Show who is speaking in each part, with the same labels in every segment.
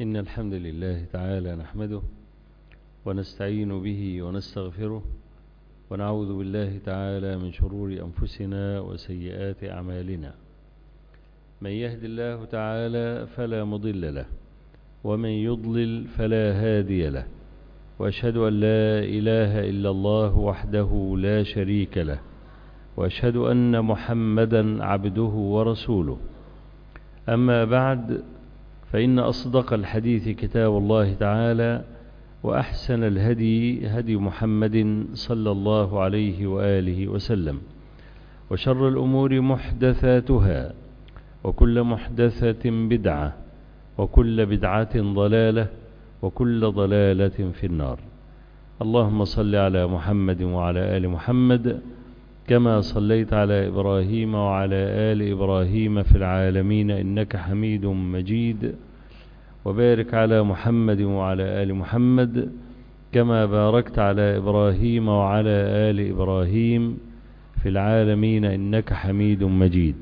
Speaker 1: إن الحمد لله تعالى نحمده ونستعين به ونستغفره ونعوذ بالله تعالى من شرور أنفسنا وسيئات أعمالنا من يهد الله تعالى فلا مضل له ومن يضلل فلا هادي له وأشهد أن لا إله إلا الله وحده لا شريك له وأشهد أن محمدا عبده ورسوله أما بعد فإن أصدق الحديث كتاب الله تعالى وأحسن الهدي هدي محمد صلى الله عليه وآله وسلم وشر الأمور محدثاتها وكل محدثة بدعة وكل بدعة ضلالة وكل ضلالة في النار اللهم صل على محمد وعلى آل محمد كما صليت على إبراهيم وعلى آل إبراهيم في العالمين إنك حميد مجيد وبارك على محمد وعلى آل محمد كما باركت على إبراهيم وعلى آل إبراهيم في العالمين إنك حميد مجيد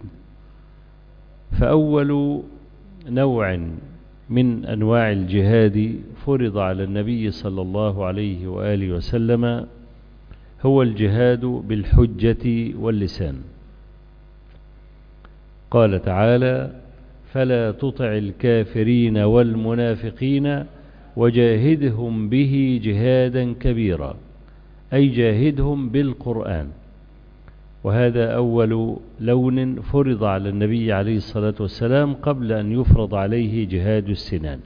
Speaker 1: فأول نوع من أنواع الجهاد فرض على النبي صلى الله عليه وآله وسلم هو الجهاد بالحجة واللسان قال تعالى فلا تطع الكافرين والمنافقين وجاهدهم به جهادا كبيرا أي جاهدهم بالقرآن وهذا أول لون فرض على النبي عليه الصلاة والسلام قبل أن يفرض عليه جهاد السنان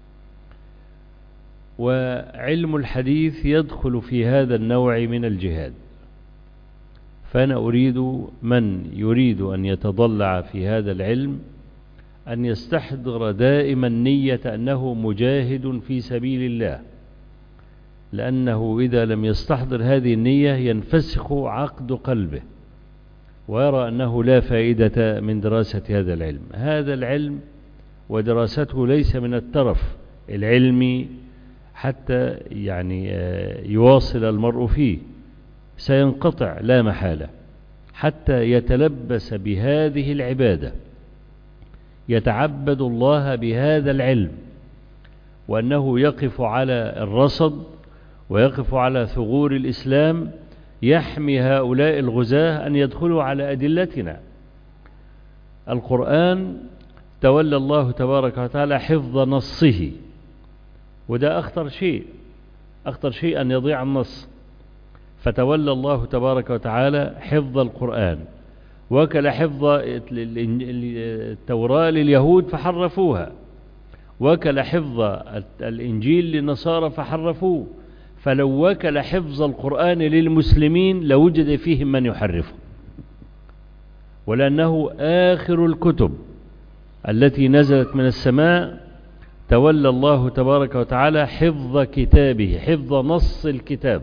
Speaker 1: وعلم الحديث يدخل في هذا النوع من الجهاد فأنا أريد من يريد أن يتضلع في هذا العلم أن يستحضر دائما نية أنه مجاهد في سبيل الله لأنه إذا لم يستحضر هذه النية ينفسخ عقد قلبه ويرى أنه لا فائدة من دراسة هذا العلم هذا العلم ودراسته ليس من الترف العلمي حتى يعني يواصل المرء فيه سينقطع لا محالة حتى يتلبس بهذه العبادة يتعبد الله بهذا العلم وأنه يقف على الرصد ويقف على ثغور الإسلام يحمي هؤلاء الغزاة أن يدخلوا على أدلتنا القرآن تولى الله تبارك وتعالى حفظ نصه وده أخطر شيء أخطر شيء أن يضيع النص فتولى الله تبارك وتعالى حفظ القرآن وكل حفظ التوراة لليهود فحرفوها وكل حفظ الإنجيل للنصارى فحرفوه فلو وكل حفظ القرآن للمسلمين لوجد فيهم من يحرفه ولأنه آخر الكتب التي نزلت من السماء تولى الله تبارك وتعالى حفظ كتابه حفظ نص الكتاب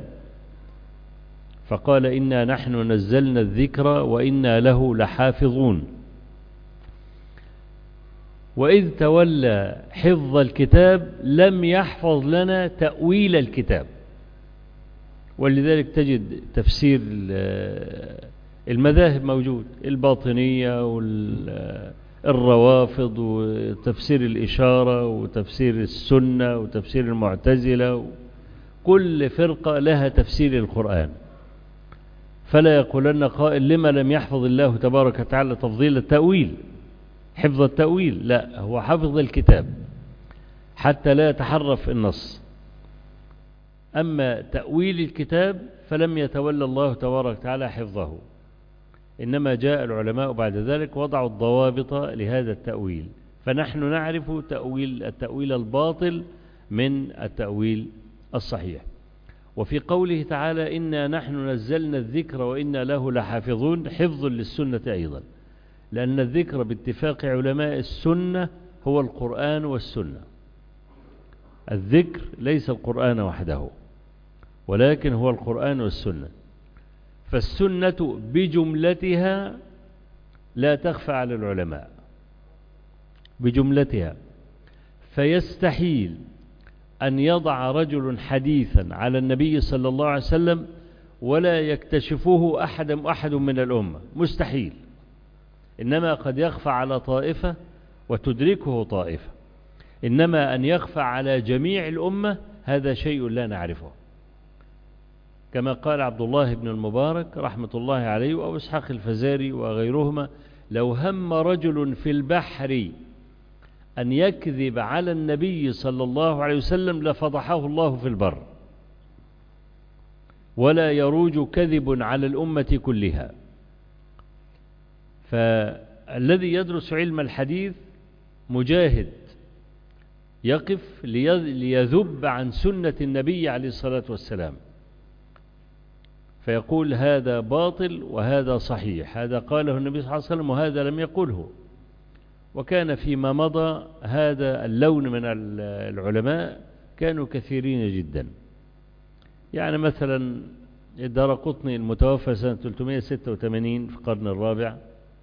Speaker 1: فقال إنا نحن نزلنا الذكر وإنا له لحافظون وإذ تولى حفظ الكتاب لم يحفظ لنا تأويل الكتاب ولذلك تجد تفسير المذاهب موجود الباطنية والروافض وتفسير الإشارة وتفسير السنة وتفسير المعتزلة كل فرقة لها تفسير القرآن فلا يقولن قائل لما لم يحفظ الله تبارك وتعالى تفضيل التأويل حفظ التأويل لا هو حفظ الكتاب حتى لا يتحرف النص أما تأويل الكتاب فلم يتولى الله تبارك وتعالى حفظه إنما جاء العلماء بعد ذلك وضعوا الضوابط لهذا التأويل فنحن نعرف تأويل التأويل الباطل من التأويل الصحيح وفي قوله تعالى إنا نحن نزلنا الذكر وإنا له لحافظون حفظ للسنة أيضا لأن الذكر باتفاق علماء السنة هو القرآن والسنة الذكر ليس القرآن وحده ولكن هو القرآن والسنة فالسنة بجملتها لا تخفى على العلماء بجملتها فيستحيل أن يضع رجل حديثا على النبي صلى الله عليه وسلم ولا يكتشفه أحد أحد من الأمة مستحيل إنما قد يخفى على طائفة وتدركه طائفة إنما أن يخفى على جميع الأمة هذا شيء لا نعرفه كما قال عبد الله بن المبارك رحمة الله عليه أو إسحاق الفزاري وغيرهما لو هم رجل في البحر أن يكذب على النبي صلى الله عليه وسلم لفضحه الله في البر ولا يروج كذب على الأمة كلها فالذي يدرس علم الحديث مجاهد يقف ليذب عن سنة النبي عليه الصلاة والسلام فيقول هذا باطل وهذا صحيح هذا قاله النبي صلى الله عليه وسلم وهذا لم يقله وكان فيما مضى هذا اللون من العلماء كانوا كثيرين جدا يعني مثلا الدار قطني المتوفى سنة 386 في القرن الرابع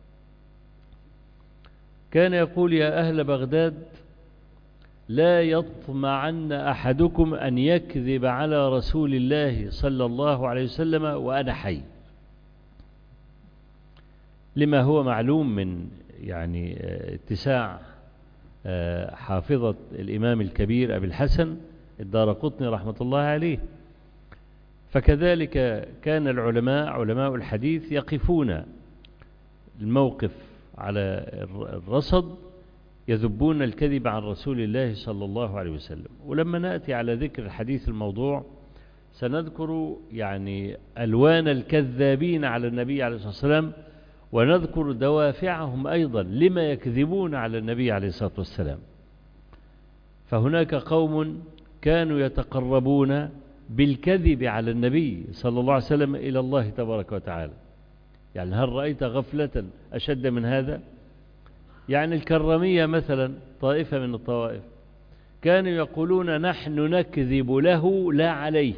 Speaker 1: كان يقول يا أهل بغداد لا يطمعن أحدكم أن يكذب على رسول الله صلى الله عليه وسلم وأنا حي لما هو معلوم من يعني اتساع حافظة الإمام الكبير أبي الحسن الدار قطني رحمة الله عليه فكذلك كان العلماء علماء الحديث يقفون الموقف على الرصد يذبون الكذب عن رسول الله صلى الله عليه وسلم ولما نأتي على ذكر الحديث الموضوع سنذكر يعني ألوان الكذابين على النبي عليه الصلاة والسلام ونذكر دوافعهم أيضا لما يكذبون على النبي عليه الصلاة والسلام فهناك قوم كانوا يتقربون بالكذب على النبي صلى الله عليه وسلم إلى الله تبارك وتعالى يعني هل رأيت غفلة أشد من هذا يعني الكرمية مثلا طائفة من الطوائف كانوا يقولون نحن نكذب له لا عليه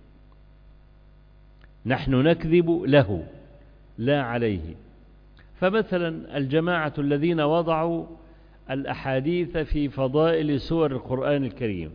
Speaker 1: نحن نكذب له لا عليه فمثلا الجماعة الذين وضعوا الأحاديث في فضائل سور القرآن الكريم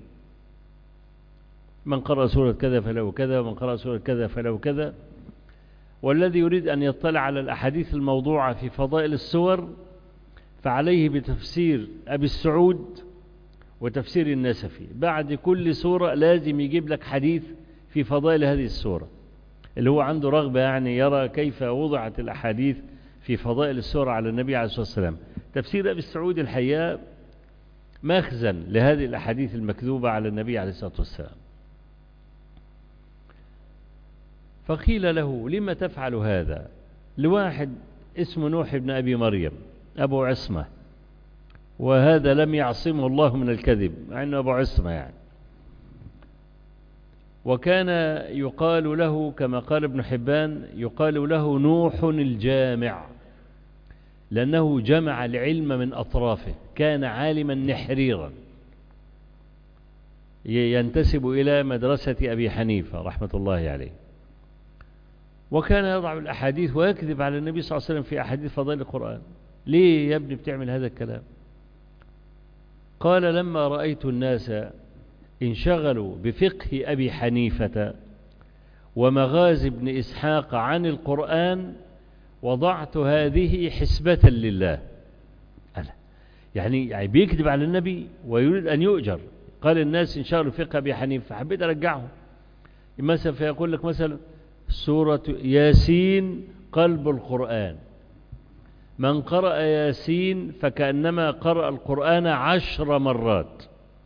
Speaker 1: من قرأ سورة كذا فله كذا ومن قرأ سورة كذا فله كذا والذي يريد أن يطلع على الأحاديث الموضوعة في فضائل السور فعليه بتفسير أبي السعود وتفسير النسفي بعد كل سورة لازم يجيب لك حديث في فضائل هذه السورة اللي هو عنده رغبة يعني يرى كيف وضعت الأحاديث في فضائل السورة على النبي عليه الصلاة والسلام تفسير أبي السعود الحقيقة مخزن لهذه الأحاديث المكذوبة على النبي عليه الصلاة والسلام فقيل له لم تفعل هذا لواحد اسمه نوح بن أبي مريم أبو عصمة وهذا لم يعصمه الله من الكذب مع أنه أبو عصمة يعني وكان يقال له كما قال ابن حبان يقال له نوح الجامع لأنه جمع العلم من أطرافه كان عالما نحريرا ينتسب إلى مدرسة أبي حنيفة رحمة الله عليه وكان يضع الأحاديث ويكذب على النبي صلى الله عليه وسلم في أحاديث فضائل القرآن ليه يا ابني بتعمل هذا الكلام قال لما رأيت الناس انشغلوا بفقه أبي حنيفة ومغازي ابن إسحاق عن القرآن وضعت هذه حسبة لله أنا يعني, يعني بيكذب على النبي ويريد أن يؤجر قال الناس انشغلوا بفقه أبي حنيفة فحبيت أرجعهم مثلا فيقول لك مثلا سورة ياسين قلب القرآن من قرأ ياسين فكأنما قرأ القرآن عشر مرات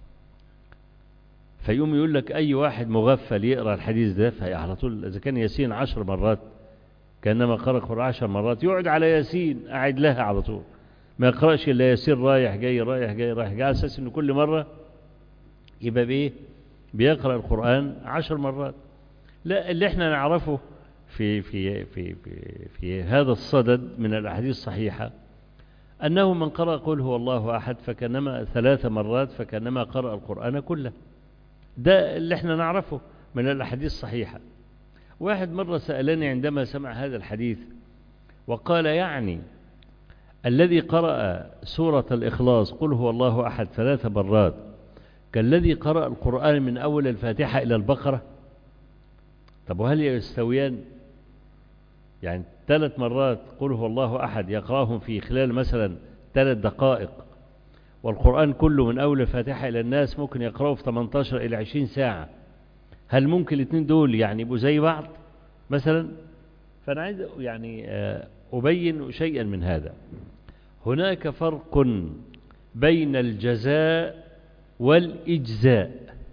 Speaker 1: فيقوم يقول لك أي واحد مغفل يقرأ الحديث ده فعلى طول إذا كان ياسين عشر مرات كأنما قرأ القرآن عشر مرات يقعد على ياسين قاعد لها على طول ما يقرأش إلا ياسين رايح جاي رايح جاي رايح جاي على أساس إنه كل مرة يبقى بإيه بيقرأ القرآن عشر مرات لا اللي احنا نعرفه في في في في, في هذا الصدد من الأحاديث الصحيحة أنه من قرأ قل هو الله أحد فكانما ثلاث مرات فكانما قرأ القرآن كله ده اللي احنا نعرفه من الأحاديث الصحيحة واحد مرة سألني عندما سمع هذا الحديث وقال يعني الذي قرأ سورة الإخلاص قل هو الله أحد ثلاث مرات كالذي قرأ القرآن من أول الفاتحة إلى البقرة طب وهل يستويان يعني ثلاث مرات قل هو الله أحد يقرأهم في خلال مثلا ثلاث دقائق والقرآن كله من أول الفاتحة إلى الناس ممكن يقرأه في 18 إلى 20 ساعة هل ممكن الاثنين دول يعني يبقوا زي بعض مثلا فأنا عايز يعني أبين شيئا من هذا هناك فرق بين الجزاء والإجزاء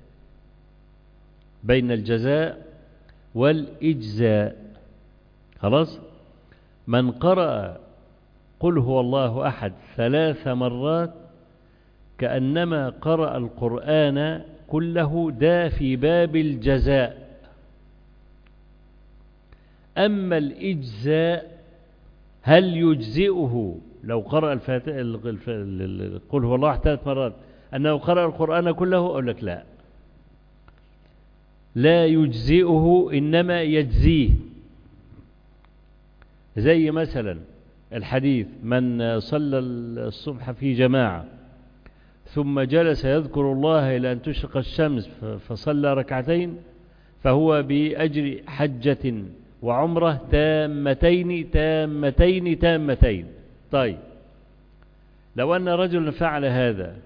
Speaker 1: بين الجزاء والإجزاء خلاص من قرأ قل هو الله أحد ثلاث مرات كأنما قرأ القرآن كله دا في باب الجزاء أما الإجزاء هل يجزئه لو قرأ الفاتحة قل هو الله أحد ثلاث مرات أنه قرأ القرآن كله أقول لك لا لا يجزئه إنما يجزيه زي مثلا الحديث من صلى الصبح في جماعة ثم جلس يذكر الله إلى أن تشرق الشمس فصلى ركعتين فهو بأجر حجة وعمرة تامتين تامتين تامتين طيب لو أن رجلا فعل هذا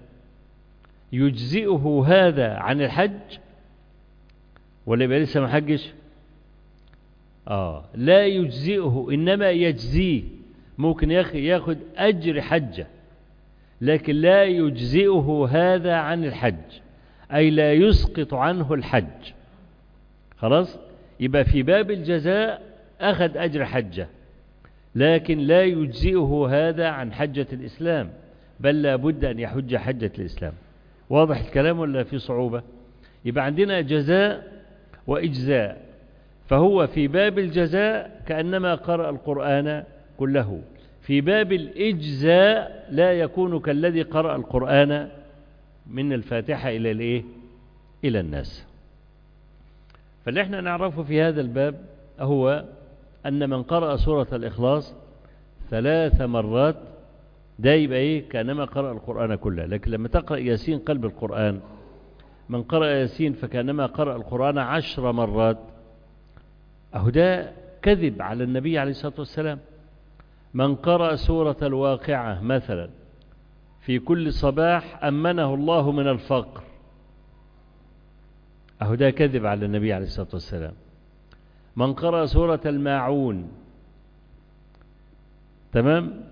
Speaker 1: يجزئه هذا عن الحج ولا يبقى لسه ما حجش آه لا يجزئه إنما يجزيه ممكن ياخد أجر حجة لكن لا يجزئه هذا عن الحج أي لا يسقط عنه الحج خلاص يبقى في باب الجزاء أخذ أجر حجة لكن لا يجزئه هذا عن حجة الإسلام بل لا بد أن يحج حجة الإسلام واضح الكلام ولا في صعوبة يبقى عندنا جزاء وإجزاء فهو في باب الجزاء كأنما قرأ القرآن كله في باب الإجزاء لا يكون كالذي قرأ القرآن من الفاتحة إلى الإيه؟ إلى الناس فاللي احنا نعرفه في هذا الباب هو أن من قرأ سورة الإخلاص ثلاث مرات ده يبقى إيه كأنما قرأ القرآن كله لكن لما تقرأ ياسين قلب القرآن من قرأ ياسين فكأنما قرأ القرآن عشر مرات أهو ده كذب على النبي عليه الصلاة والسلام من قرأ سورة الواقعة مثلا في كل صباح أمنه الله من الفقر أهو ده كذب على النبي عليه الصلاة والسلام من قرأ سورة الماعون تمام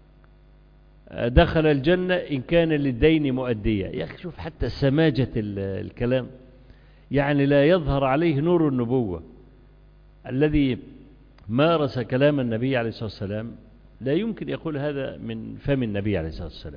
Speaker 1: دخل الجنة إن كان للدين مؤدية يا أخي شوف حتى سماجة الكلام يعني لا يظهر عليه نور النبوة الذي مارس كلام النبي عليه الصلاة والسلام لا يمكن يقول هذا من فم النبي عليه الصلاة والسلام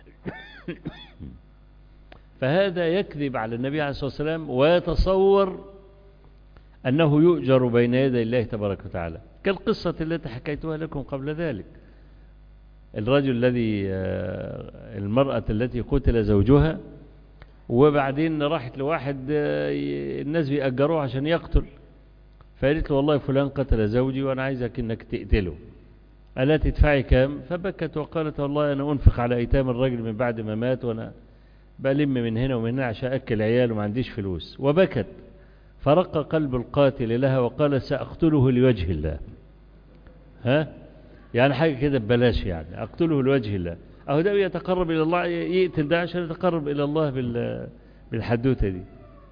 Speaker 1: فهذا يكذب على النبي عليه الصلاة والسلام ويتصور أنه يؤجر بين يدي الله تبارك وتعالى كالقصة التي حكيتها لكم قبل ذلك الرجل الذي المرأة التي قتل زوجها وبعدين راحت لواحد الناس بيأجروه عشان يقتل فقالت له والله فلان قتل زوجي وأنا عايزك إنك تقتله ألا تدفعي كام فبكت وقالت والله أنا أنفق على أيتام الرجل من بعد ما مات وأنا بلم من هنا ومن هنا عشان أكل عيال وما عنديش فلوس وبكت فرق قلب القاتل لها وقال سأقتله لوجه الله ها يعني حاجة كده ببلاش يعني أقتله لوجه الله أهو ده يتقرب إلى الله يقتل ده عشان يتقرب إلى الله بالحدوتة دي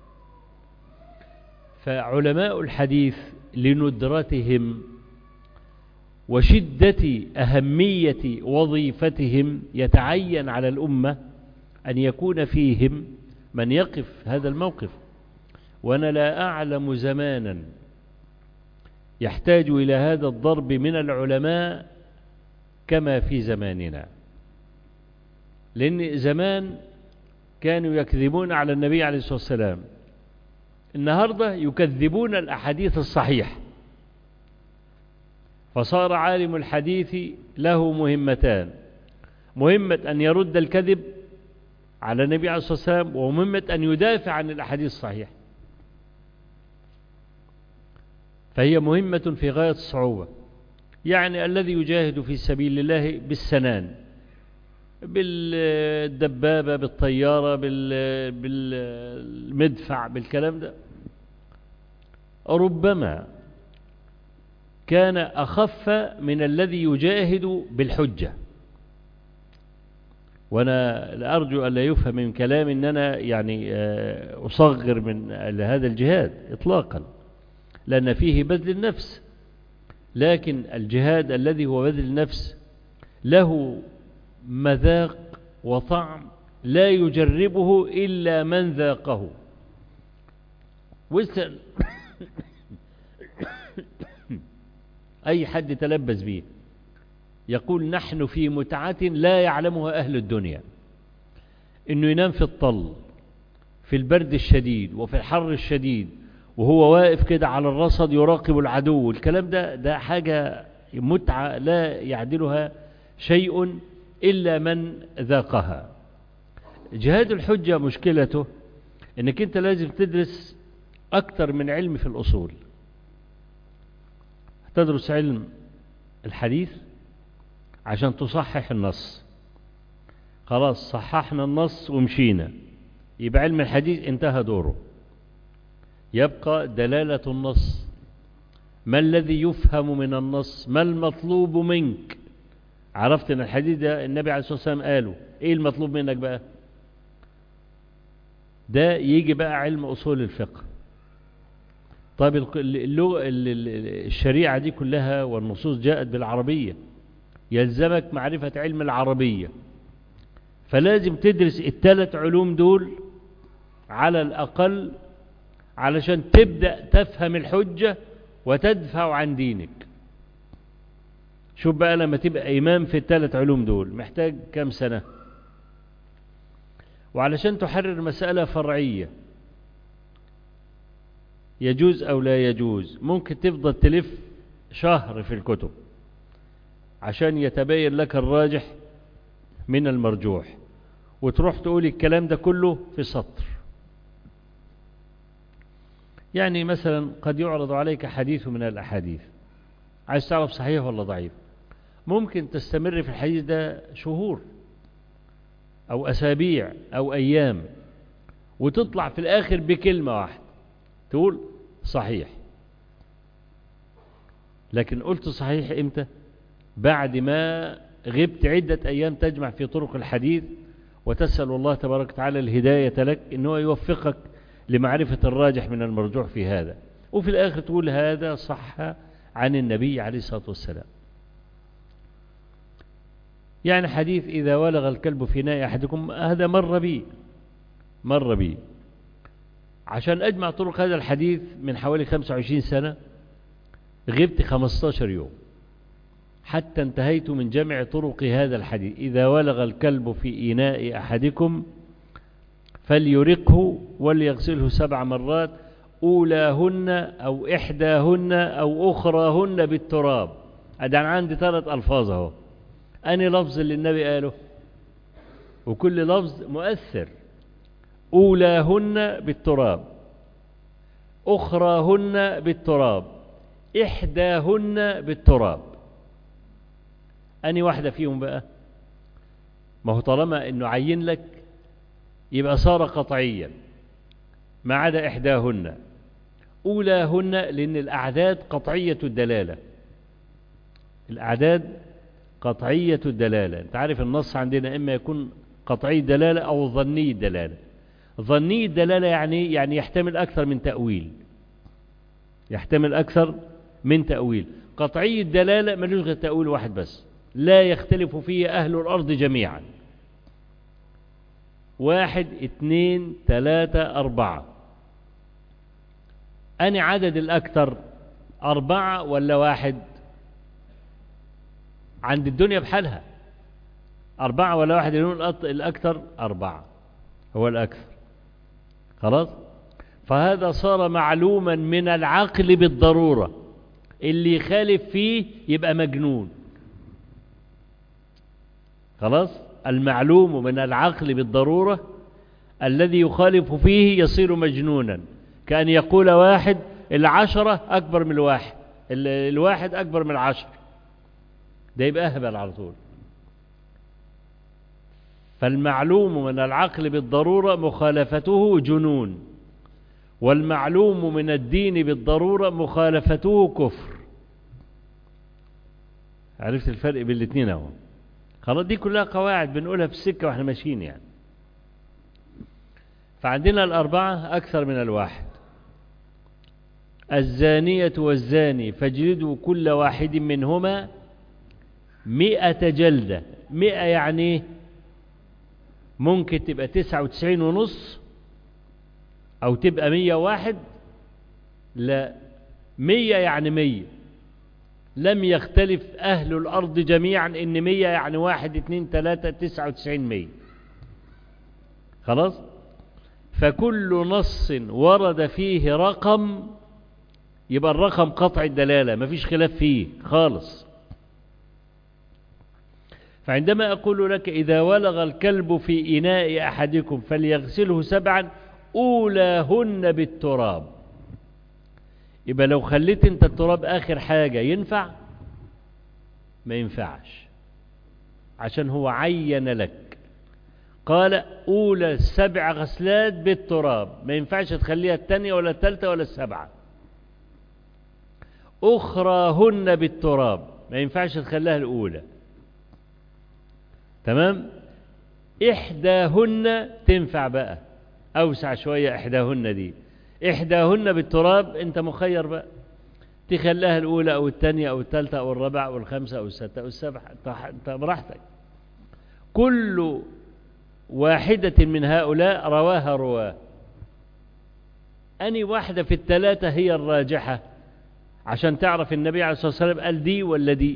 Speaker 1: فعلماء الحديث لندرتهم وشدة أهمية وظيفتهم يتعين على الأمة أن يكون فيهم من يقف هذا الموقف وأنا لا أعلم زمانا يحتاج إلى هذا الضرب من العلماء كما في زماننا لأن زمان كانوا يكذبون على النبي عليه الصلاة والسلام النهاردة يكذبون الأحاديث الصحيحة فصار عالم الحديث له مهمتان مهمة أن يرد الكذب على النبي عليه الصلاة والسلام ومهمة أن يدافع عن الأحاديث الصحيحة فهي مهمة في غاية الصعوبة يعني الذي يجاهد في سبيل الله بالسنان بالدبابة بالطيارة بالمدفع بالكلام ده ربما كان أخف من الذي يجاهد بالحجة وأنا أرجو أن لا يفهم من كلام أن أنا يعني أصغر من هذا الجهاد إطلاقا لأن فيه بذل النفس لكن الجهاد الذي هو بذل النفس له مذاق وطعم لا يجربه إلا من ذاقه واسأل أي حد تلبس به يقول نحن في متعة لا يعلمها أهل الدنيا إنه ينام في الطل في البرد الشديد وفي الحر الشديد وهو واقف كده على الرصد يراقب العدو الكلام ده ده حاجة متعة لا يعدلها شيء إلا من ذاقها جهاد الحجة مشكلته انك انت لازم تدرس اكتر من علم في الاصول تدرس علم الحديث عشان تصحح النص خلاص صححنا النص ومشينا يبقى علم الحديث انتهى دوره يبقى دلالة النص ما الذي يفهم من النص ما المطلوب منك عرفت ان الحديث ده النبي عليه الصلاة والسلام قاله ايه المطلوب منك بقى ده يجي بقى علم أصول الفقه طيب اللغة الشريعة دي كلها والنصوص جاءت بالعربية يلزمك معرفة علم العربية فلازم تدرس الثلاث علوم دول على الأقل علشان تبدأ تفهم الحجة وتدفع عن دينك شوف بقى لما تبقى إمام في الثلاث علوم دول محتاج كم سنة وعلشان تحرر مسألة فرعية يجوز أو لا يجوز ممكن تفضل تلف شهر في الكتب عشان يتبين لك الراجح من المرجوح وتروح تقول الكلام ده كله في سطر يعني مثلا قد يعرض عليك حديث من الأحاديث عايز تعرف صحيح ولا ضعيف ممكن تستمر في الحديث ده شهور أو أسابيع أو أيام وتطلع في الآخر بكلمة واحدة تقول صحيح لكن قلت صحيح إمتى بعد ما غبت عدة أيام تجمع في طرق الحديث وتسأل الله تبارك وتعالى الهداية لك إنه يوفقك لمعرفة الراجح من المرجوح في هذا وفي الآخر تقول هذا صح عن النبي عليه الصلاة والسلام يعني حديث إذا ولغ الكلب في ناء أحدكم هذا مر بي مر بي عشان أجمع طرق هذا الحديث من حوالي 25 سنة غبت 15 يوم حتى انتهيت من جمع طرق هذا الحديث إذا ولغ الكلب في إناء أحدكم فليرقه وليغسله سبع مرات أولاهن أو إحداهن أو أخراهن بالتراب أدعن عندي ثلاث ألفاظ اهو أني لفظ اللي النبي قاله وكل لفظ مؤثر أولاهن بالتراب أخراهن بالتراب إحداهن بالتراب أني واحدة فيهم بقى ما هو طالما أنه عين لك يبقى صار قطعيا ما عدا إحداهن أولاهن لأن الأعداد قطعية الدلالة الأعداد قطعية الدلالة أنت عارف النص عندنا إما يكون قطعي الدلالة أو ظني الدلالة ظني الدلالة يعني يعني يحتمل أكثر من تأويل يحتمل أكثر من تأويل قطعي الدلالة ملوش غير تأويل واحد بس لا يختلف فيه أهل الأرض جميعا واحد اثنين ثلاثة أربعة أنا عدد الأكثر أربعة ولا واحد عند الدنيا بحالها أربعة ولا واحد يقول الأكثر أربعة هو الأكثر خلاص فهذا صار معلوما من العقل بالضرورة اللي يخالف فيه يبقى مجنون خلاص المعلوم من العقل بالضرورة الذي يخالف فيه يصير مجنونا كأن يقول واحد العشرة أكبر من الواحد الواحد أكبر من العشر ده يبقى أهبل على طول فالمعلوم من العقل بالضرورة مخالفته جنون والمعلوم من الدين بالضرورة مخالفته كفر عرفت الفرق بين الاثنين اهو خلاص دي كلها قواعد بنقولها في السكة واحنا ماشيين يعني فعندنا الأربعة أكثر من الواحد الزانية والزاني فاجلدوا كل واحد منهما مئة جلدة مئة يعني ممكن تبقى تسعة وتسعين ونص أو تبقى مية واحد لا مية يعني مية لم يختلف أهل الأرض جميعا إن مية يعني واحد اتنين تلاتة تسعة وتسعين مية خلاص فكل نص ورد فيه رقم يبقى الرقم قطع الدلالة مفيش خلاف فيه خالص فعندما أقول لك إذا ولغ الكلب في إناء أحدكم فليغسله سبعا أولاهن بالتراب يبقى لو خليت انت التراب آخر حاجة ينفع ما ينفعش عشان هو عين لك قال أولى السبع غسلات بالتراب ما ينفعش تخليها التانية ولا التالتة ولا السبعة أخراهن بالتراب ما ينفعش تخليها الأولى تمام إحداهن تنفع بقى أوسع شوية إحداهن دي إحداهن بالتراب أنت مخير بقى تخليها الأولى أو الثانية أو الثالثة أو الرابعة أو الخامسة أو الستة أو السبعة أنت براحتك كل واحدة من هؤلاء رواها رواه أني واحدة في الثلاثة هي الراجحة عشان تعرف النبي عليه الصلاة والسلام قال دي ولا دي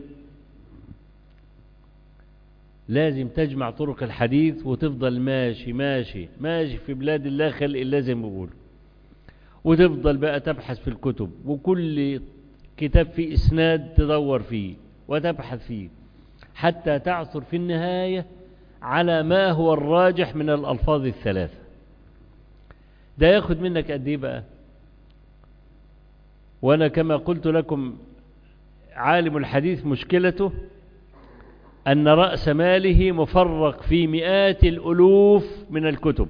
Speaker 1: لازم تجمع طرق الحديث وتفضل ماشي ماشي ماشي في بلاد الله خلق الله زي ما بيقولوا وتفضل بقى تبحث في الكتب وكل كتاب فيه إسناد تدور فيه وتبحث فيه حتى تعثر في النهاية على ما هو الراجح من الألفاظ الثلاثة ده ياخد منك قد ايه بقى وأنا كما قلت لكم عالم الحديث مشكلته أن رأس ماله مفرق في مئات الألوف من الكتب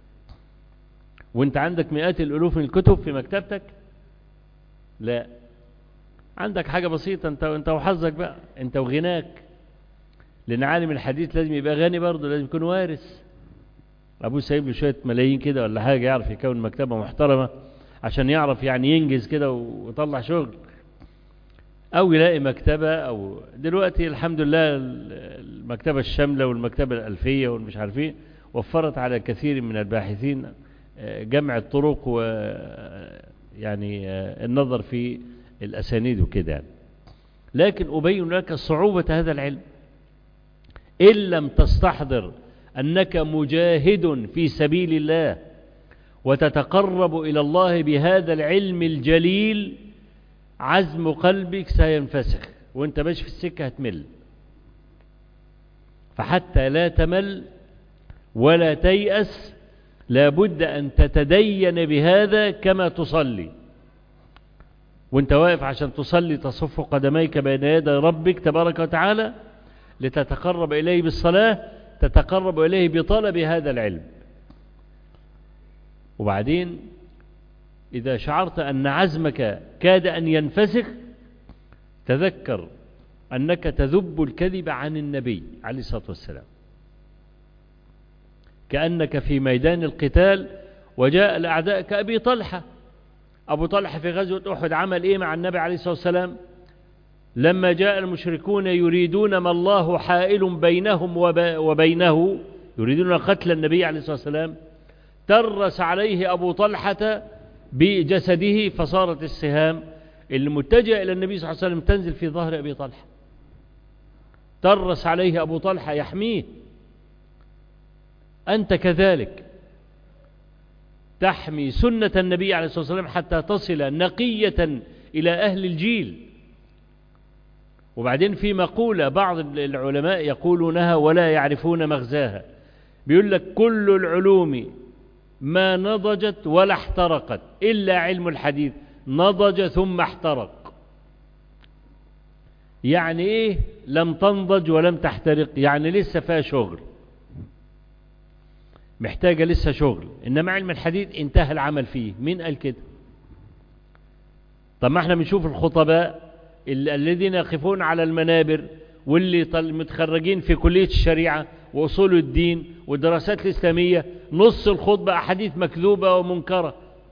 Speaker 1: وانت عندك مئات الألوف من الكتب في مكتبتك لا عندك حاجة بسيطة انت, انت وحظك بقى انت وغناك لأن عالم الحديث لازم يبقى غني برضه لازم يكون وارث أبوه سايب له شوية ملايين كده ولا حاجة يعرف يكون مكتبة محترمة عشان يعرف يعني ينجز كده ويطلع شغل أو يلاقي مكتبة أو دلوقتي الحمد لله المكتبة الشاملة والمكتبة الألفية والمش عارفين وفرت على كثير من الباحثين جمع الطرق و يعني النظر في الأسانيد وكده يعني. لكن أبين لك صعوبة هذا العلم إن لم تستحضر أنك مجاهد في سبيل الله وتتقرب إلى الله بهذا العلم الجليل عزم قلبك سينفسخ وانت ماشي في السكة هتمل فحتى لا تمل ولا تيأس لابد أن تتدين بهذا كما تصلي وانت واقف عشان تصلي تصف قدميك بين يدي ربك تبارك وتعالى لتتقرب إليه بالصلاة تتقرب إليه بطلب هذا العلم وبعدين إذا شعرت أن عزمك كاد أن ينفسخ تذكر أنك تذب الكذب عن النبي عليه الصلاة والسلام كأنك في ميدان القتال وجاء الأعداء كأبي طلحة أبو طلحة في غزوة أحد عمل إيه مع النبي عليه الصلاة والسلام لما جاء المشركون يريدون ما الله حائل بينهم وبينه يريدون قتل النبي عليه الصلاة والسلام ترس عليه أبو طلحة بجسده فصارت السهام المتجهة إلى النبي صلى الله عليه وسلم تنزل في ظهر أبي طلحة ترس عليه أبو طلحة يحميه أنت كذلك تحمي سنة النبي عليه الصلاة والسلام حتى تصل نقية إلى أهل الجيل وبعدين في مقولة بعض العلماء يقولونها ولا يعرفون مغزاها بيقول لك كل العلوم ما نضجت ولا احترقت إلا علم الحديث نضج ثم احترق يعني ايه لم تنضج ولم تحترق يعني لسه فيها شغل محتاجة لسه شغل إنما علم الحديث انتهى العمل فيه مين قال كده طب ما احنا بنشوف الخطباء الذين يقفون على المنابر واللي طل- متخرجين في كلية الشريعة وأصول الدين والدراسات الإسلامية نص الخطبة أحاديث مكذوبة ومنكرة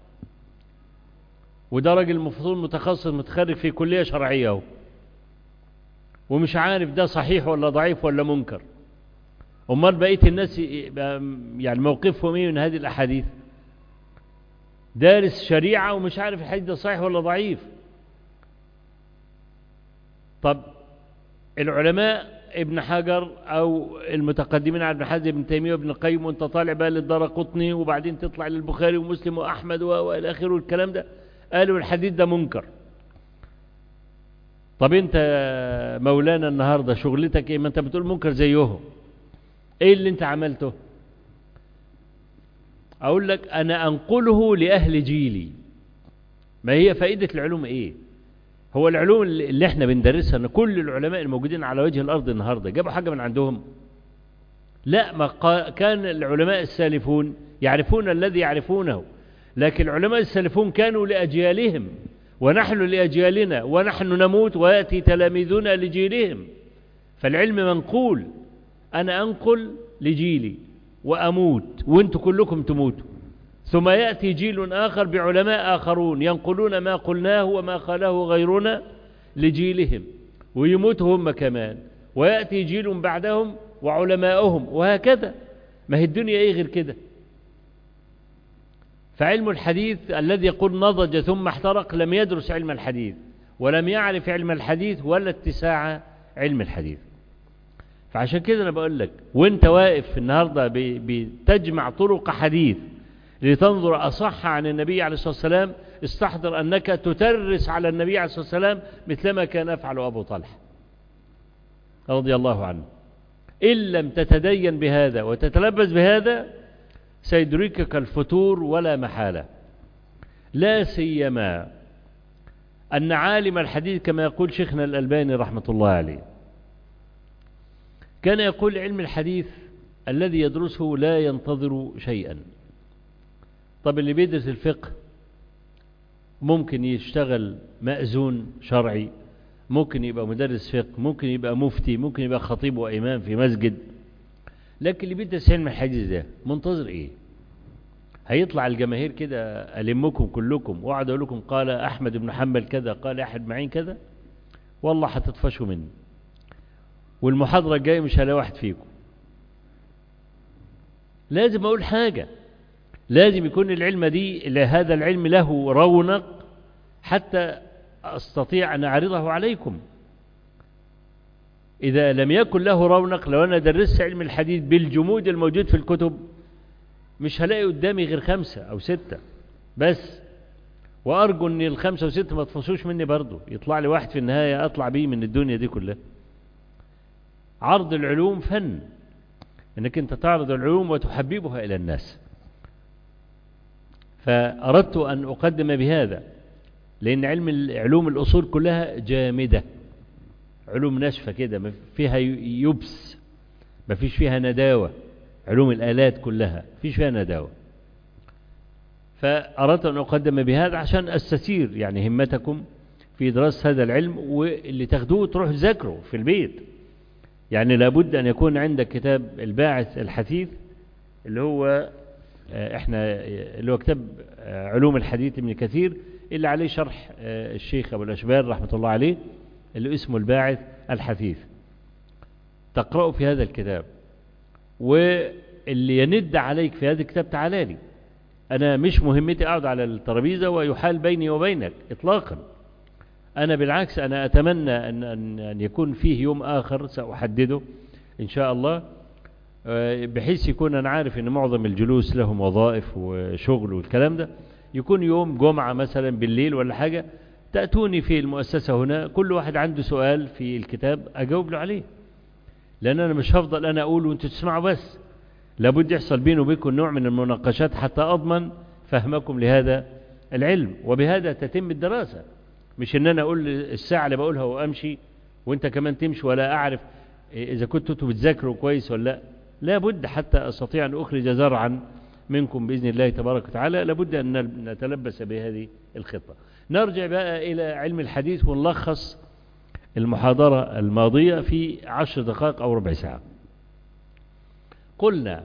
Speaker 1: وده راجل المفروض متخصص متخرج في كلية شرعية اهو ومش عارف ده صحيح ولا ضعيف ولا منكر امال بقيه الناس يبقى يعني موقفهم ايه من هذه الاحاديث دارس شريعه ومش عارف الحديث ده صحيح ولا ضعيف طب العلماء ابن حجر او المتقدمين على ابن حزم ابن تيميه وابن القيم وانت طالع بقى للدار قطني وبعدين تطلع للبخاري ومسلم واحمد و- والى اخره والكلام ده قالوا الحديث ده منكر طب انت يا مولانا النهارده شغلتك ايه ما انت بتقول منكر زيهم ايه اللي انت عملته اقول لك انا انقله لاهل جيلي ما هي فائده العلوم ايه هو العلوم اللي اللي احنا بندرسها ان كل العلماء الموجودين على وجه الارض النهارده جابوا حاجه من عندهم لا ما قا- كان العلماء السالفون يعرفون الذي يعرفونه لكن العلماء السالفون كانوا لاجيالهم ونحن لاجيالنا ونحن نموت وياتي تلاميذنا لجيلهم فالعلم منقول انا انقل لجيلي واموت وانتم كلكم تموتوا ثم ياتي جيل اخر بعلماء اخرون ينقلون ما قلناه وما قاله غيرنا لجيلهم ويموتوا هم كمان وياتي جيل بعدهم وعلماؤهم وهكذا ما هي الدنيا ايه غير كده فعلم الحديث الذي يقول نضج ثم احترق لم يدرس علم الحديث ولم يعرف علم الحديث ولا اتساع علم الحديث فعشان كده انا بقول لك وانت واقف النهارده ب- بتجمع طرق حديث لتنظر اصح عن النبي عليه الصلاه والسلام استحضر انك تترس على النبي عليه الصلاه والسلام مثلما كان يفعل ابو طلحه رضي الله عنه ان لم تتدين بهذا وتتلبس بهذا سيدركك الفتور ولا محاله لا سيما ان عالم الحديث كما يقول شيخنا الالباني رحمه الله عليه كان يقول علم الحديث الذي يدرسه لا ينتظر شيئا طب اللي بيدرس الفقه ممكن يشتغل مأذون شرعي ممكن يبقى مدرس فقه ممكن يبقى مفتي ممكن يبقى خطيب وإمام في مسجد لكن اللي بيدرس علم الحديث ده منتظر ايه هيطلع الجماهير كده ألمكم كلكم وأقعد أقول لكم قال أحمد بن حنبل كذا قال أحد معين كذا والله هتطفشوا مني والمحاضرة الجاية مش هلاقي واحد فيكم لازم أقول حاجة لازم يكون العلم دي هذا العلم له رونق حتى أستطيع أن أعرضه عليكم إذا لم يكن له رونق لو أنا درست علم الحديث بالجمود الموجود في الكتب مش هلاقي قدامي غير خمسة أو ستة بس وأرجو أن الخمسة وستة ما تفصوش مني برضو يطلع لي واحد في النهاية أطلع بيه من الدنيا دي كلها عرض العلوم فن انك انت تعرض العلوم وتحببها الى الناس فاردت ان اقدم بهذا لان علم علوم الاصول كلها جامده علوم ناشفه كده ما فيها يبس ما فيش فيها نداوه علوم الالات كلها فيش فيها نداوه فاردت ان اقدم بهذا عشان استثير يعني همتكم في دراسه هذا العلم واللي تاخدوه تروح تذاكروا في البيت يعني لابد أن يكون عندك كتاب الباعث الحثيث اللي هو احنا اللي هو كتاب علوم الحديث ابن كثير اللي عليه شرح الشيخ أبو الأشبال رحمة الله عليه اللي اسمه الباعث الحثيث تقرأه في هذا الكتاب واللي يند عليك في هذا الكتاب تعالى لي أنا مش مهمتي أقعد على الترابيزة ويحال بيني وبينك إطلاقا أنا بالعكس أنا أتمنى أن, أن, أن يكون فيه يوم آخر سأحدده إن شاء الله بحيث يكون أنا عارف أن معظم الجلوس لهم وظائف وشغل والكلام ده يكون يوم جمعة مثلا بالليل ولا حاجة تأتوني في المؤسسة هنا كل واحد عنده سؤال في الكتاب أجاوب له عليه لأن أنا مش هفضل أنا أقول وأنتوا تسمعوا بس لابد يحصل بيني وبينكم نوع من المناقشات حتى أضمن فهمكم لهذا العلم وبهذا تتم الدراسة مش ان انا اقول الساعة اللي بقولها وامشي وانت كمان تمشي ولا اعرف اذا كنتوا انتوا بتذاكروا كويس ولا لا لابد حتى استطيع ان اخرج زرعا منكم باذن الله تبارك وتعالى لابد ان نتلبس بهذه الخطة نرجع بقى الى علم الحديث ونلخص المحاضرة الماضية في عشر دقائق أو ربع ساعة قلنا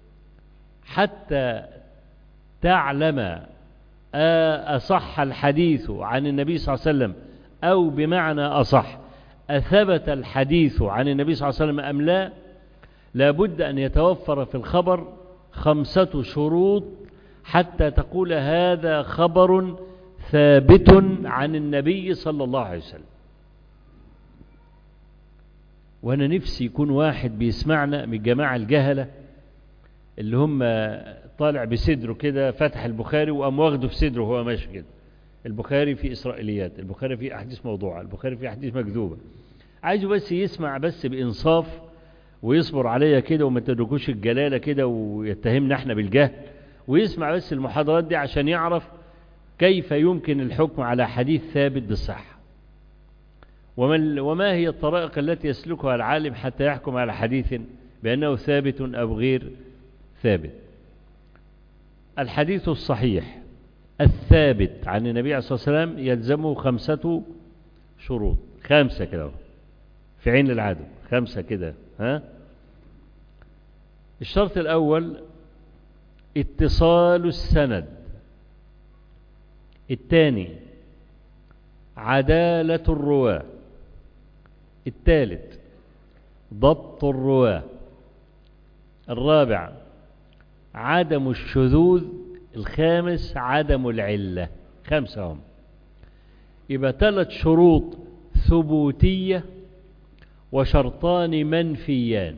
Speaker 1: حتى تعلم أصح الحديث عن النبي صلى الله عليه وسلم أو بمعنى أصح أثبت الحديث عن النبي صلى الله عليه وسلم أم لا لابد أن يتوفر في الخبر خمسة شروط حتى تقول هذا خبر ثابت عن النبي صلى الله عليه وسلم وانا نفسي يكون واحد بيسمعنا من الجماعة الجهلة اللي هم طالع بصدره كده فتح البخاري وقام واخده في صدره وهو ماشي كده البخاري في إسرائيليات البخاري في أحاديث موضوعة البخاري في أحاديث مكذوبة عايزه بس يسمع بس بإنصاف ويصبر عليا كده وما تدركوش الجلالة كده ويتهمنا احنا بالجهل ويسمع بس المحاضرات دي عشان يعرف كيف يمكن الحكم على حديث ثابت بالصحة وما, وما هي الطرائق التي يسلكها العالم حتى يحكم على حديث بأنه ثابت أو غير ثابت الحديث الصحيح الثابت عن النبي عليه الصلاة والسلام يلزمه خمسة شروط خمسة كده في عين العدو خمسة كده ها الشرط الأول اتصال السند الثاني عدالة الرواة الثالث ضبط الرواة الرابع عدم الشذوذ الخامس عدم العلة خمسة هم يبقى ثلاث شروط ثبوتية وشرطان منفيان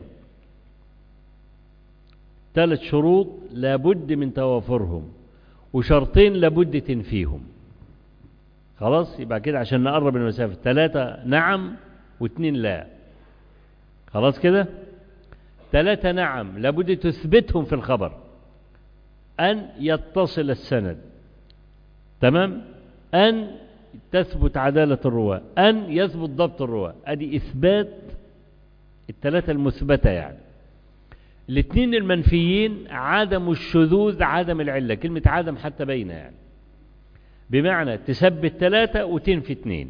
Speaker 1: ثلاث شروط لابد من توافرهم وشرطين لابد تنفيهم خلاص يبقى كده عشان نقرب المسافة ثلاثة نعم واثنين لا خلاص كده ثلاثة نعم لابد تثبتهم في الخبر أن يتصل السند تمام أن تثبت عدالة الرواة أن يثبت ضبط الرواة أدي إثبات الثلاثة المثبتة يعني الاثنين المنفيين عدم الشذوذ عدم العلة كلمة عدم حتى بين يعني بمعنى تثبت ثلاثة وتنفي اثنين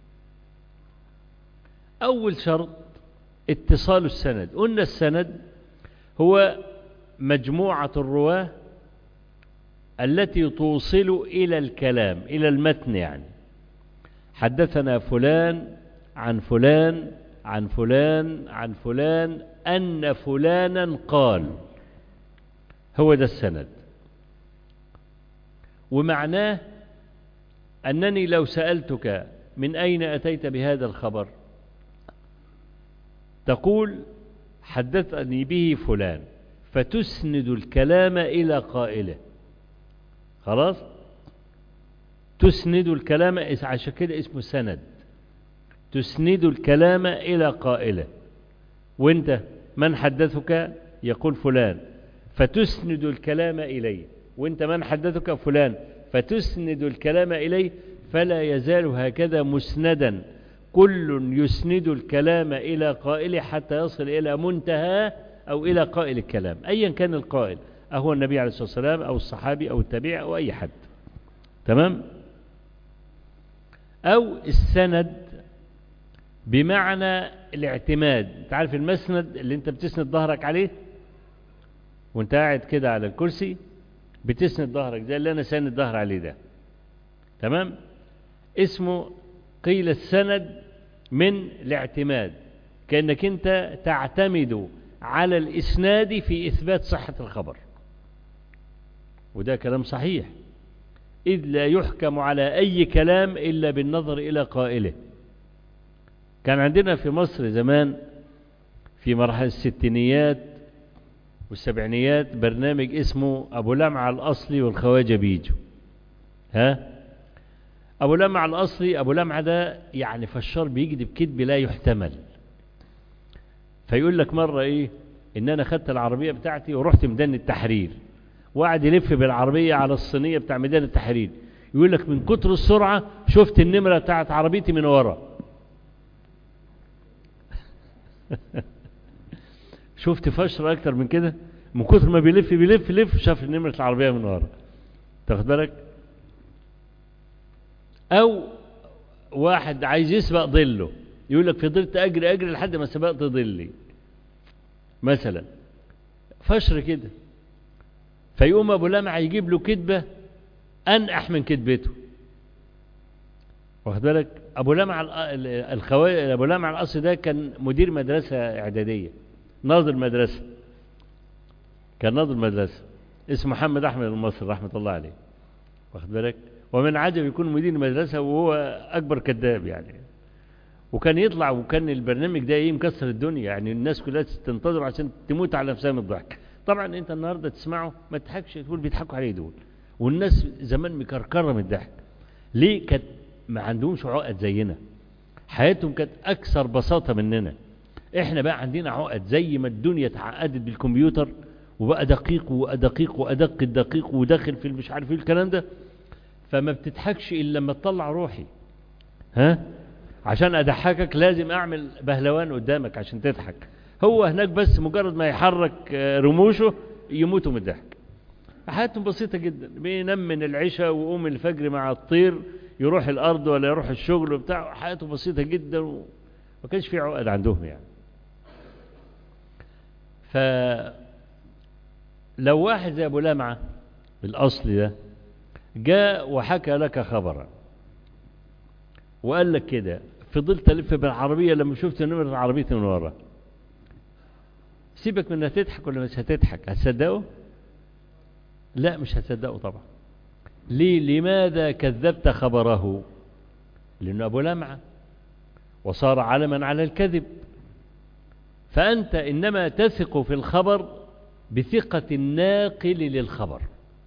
Speaker 1: أول شرط اتصال السند قلنا السند هو مجموعة الرواة التي توصل إلى الكلام إلى المتن يعني حدثنا فلان عن فلان عن فلان عن فلان أن فلانا قال هو ده السند ومعناه أنني لو سألتك من أين أتيت بهذا الخبر تقول حدثني به فلان فتسند الكلام إلى قائله خلاص تسند الكلام عشان كده اسمه سند تسند الكلام إلى قائله وانت من حدثك يقول فلان فتسند الكلام إليه وانت من حدثك فلان فتسند الكلام إليه فلا يزال هكذا مسندا كل يسند الكلام إلى قائله حتى يصل إلى منتهى أو إلى قائل الكلام أيا كان القائل أهو النبي عليه الصلاة والسلام أو الصحابي أو التابعي أو أي حد تمام أو السند بمعنى الاعتماد انت عارف المسند اللي انت بتسند ظهرك عليه وانت قاعد كده على الكرسي بتسند ظهرك زي اللي انا ساند ظهر عليه ده تمام اسمه قيل السند من الاعتماد كأنك انت تعتمد على الإسناد في إثبات صحة الخبر وده كلام صحيح إذ لا يحكم على أي كلام إلا بالنظر إلى قائله كان عندنا في مصر زمان في مرحلة الستينيات والسبعينيات برنامج اسمه أبو لمعة الأصلي والخواجة بيجو ها أبو لمعة الأصلي أبو لمعة ده يعني فشار بيكذب كذب لا يحتمل فيقول لك مرة إيه إن أنا خدت العربية بتاعتي ورحت ميدان التحرير وقعد يلف بالعربية على الصينية بتاع ميدان التحرير يقول لك من كتر السرعة شفت النمرة بتاعت عربيتي من ورا شفت فشر أكتر من كده من كتر ما بيلف بيلف يلف شاف نمرة العربية من ورا تاخد بالك أو واحد عايز يسبق ظله يقول لك فضلت أجري أجري لحد ما سبقت ظلي مثلا فشر كده فيقوم أبو لمعة يجيب له كذبة أنقح من كذبته واخد بالك أبو لمعة الخوارج أبو لمعة الأصل ده كان مدير مدرسة إعدادية ناظر مدرسة كان ناظر مدرسة اسمه محمد أحمد المصري رحمة الله عليه واخد بالك ومن عجب يكون مدير مدرسة وهو أكبر كذاب يعني وكان يطلع وكان البرنامج ده ايه مكسر الدنيا يعني الناس كلها تنتظر عشان تموت على نفسها من الضحك طبعا انت النهارده تسمعه ما تضحكش تقول بيضحكوا عليه دول والناس زمان مكركره من الضحك ليه كانت ما عندهمش عقد زينا حياتهم كانت اكثر بساطه مننا احنا بقى عندنا عقد زي ما الدنيا اتعقدت بالكمبيوتر وبقى دقيق وادقيق وادق الدقيق وداخل في مش عارف ايه الكلام ده فما بتضحكش الا لما تطلع روحي ها عشان اضحكك لازم اعمل بهلوان قدامك عشان تضحك هو هناك بس مجرد ما يحرك رموشه يموتوا من الضحك حياتهم بسيطة جدا بينام من العشاء ويقوم الفجر مع الطير يروح الأرض ولا يروح الشغل وبتاع حياته بسيطة جدا وما كانش في عقد عندهم يعني ف لو واحد زي أبو لمعة الأصل ده جاء وحكى لك خبرا وقال لك كده فضلت ألف بالعربية لما شفت نمرة عربيتي من ورا سيبك من هتضحك ولا مش هتضحك هتصدقه لا مش هتصدقه طبعا ليه لماذا كذبت خبره لأنه أبو لمعة وصار علما على الكذب فأنت إنما تثق في الخبر بثقة الناقل للخبر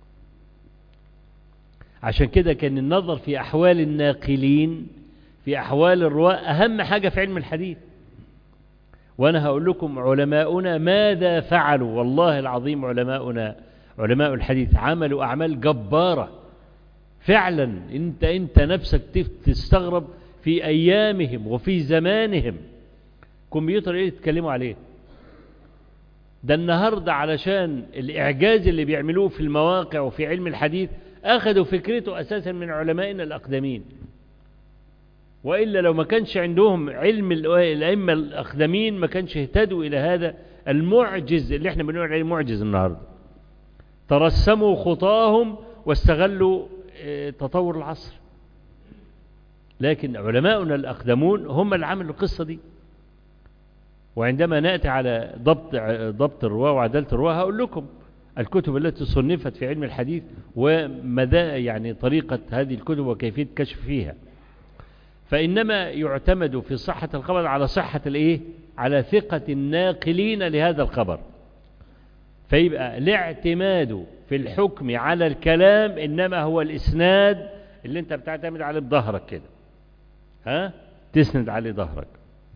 Speaker 1: عشان كده كان النظر في أحوال الناقلين في أحوال الرواة أهم حاجة في علم الحديث وأنا هقول لكم علماؤنا ماذا فعلوا والله العظيم علماؤنا علماء الحديث عملوا أعمال جبارة فعلا أنت أنت نفسك تستغرب في أيامهم وفي زمانهم كمبيوتر إيه تتكلموا عليه ده النهاردة علشان الإعجاز اللي بيعملوه في المواقع وفي علم الحديث أخذوا فكرته أساسا من علمائنا الأقدمين وإلا لو ما كانش عندهم علم الأئمة الأقدمين ما كانش اهتدوا إلى هذا المعجز اللي احنا بنقول عليه معجز النهاردة ترسموا خطاهم واستغلوا تطور العصر لكن علماؤنا الأقدمون هم اللي عملوا القصة دي وعندما نأتي على ضبط ضبط الرواة وعدالة الرواة هقول لكم الكتب التي صنفت في علم الحديث ومدى يعني طريقة هذه الكتب وكيفية كشف فيها فإنما يعتمد في صحة الخبر على صحة الإيه؟ على ثقة الناقلين لهذا الخبر فيبقى الاعتماد في الحكم على الكلام إنما هو الإسناد اللي أنت بتعتمد عليه بظهرك كده ها تسند عليه ظهرك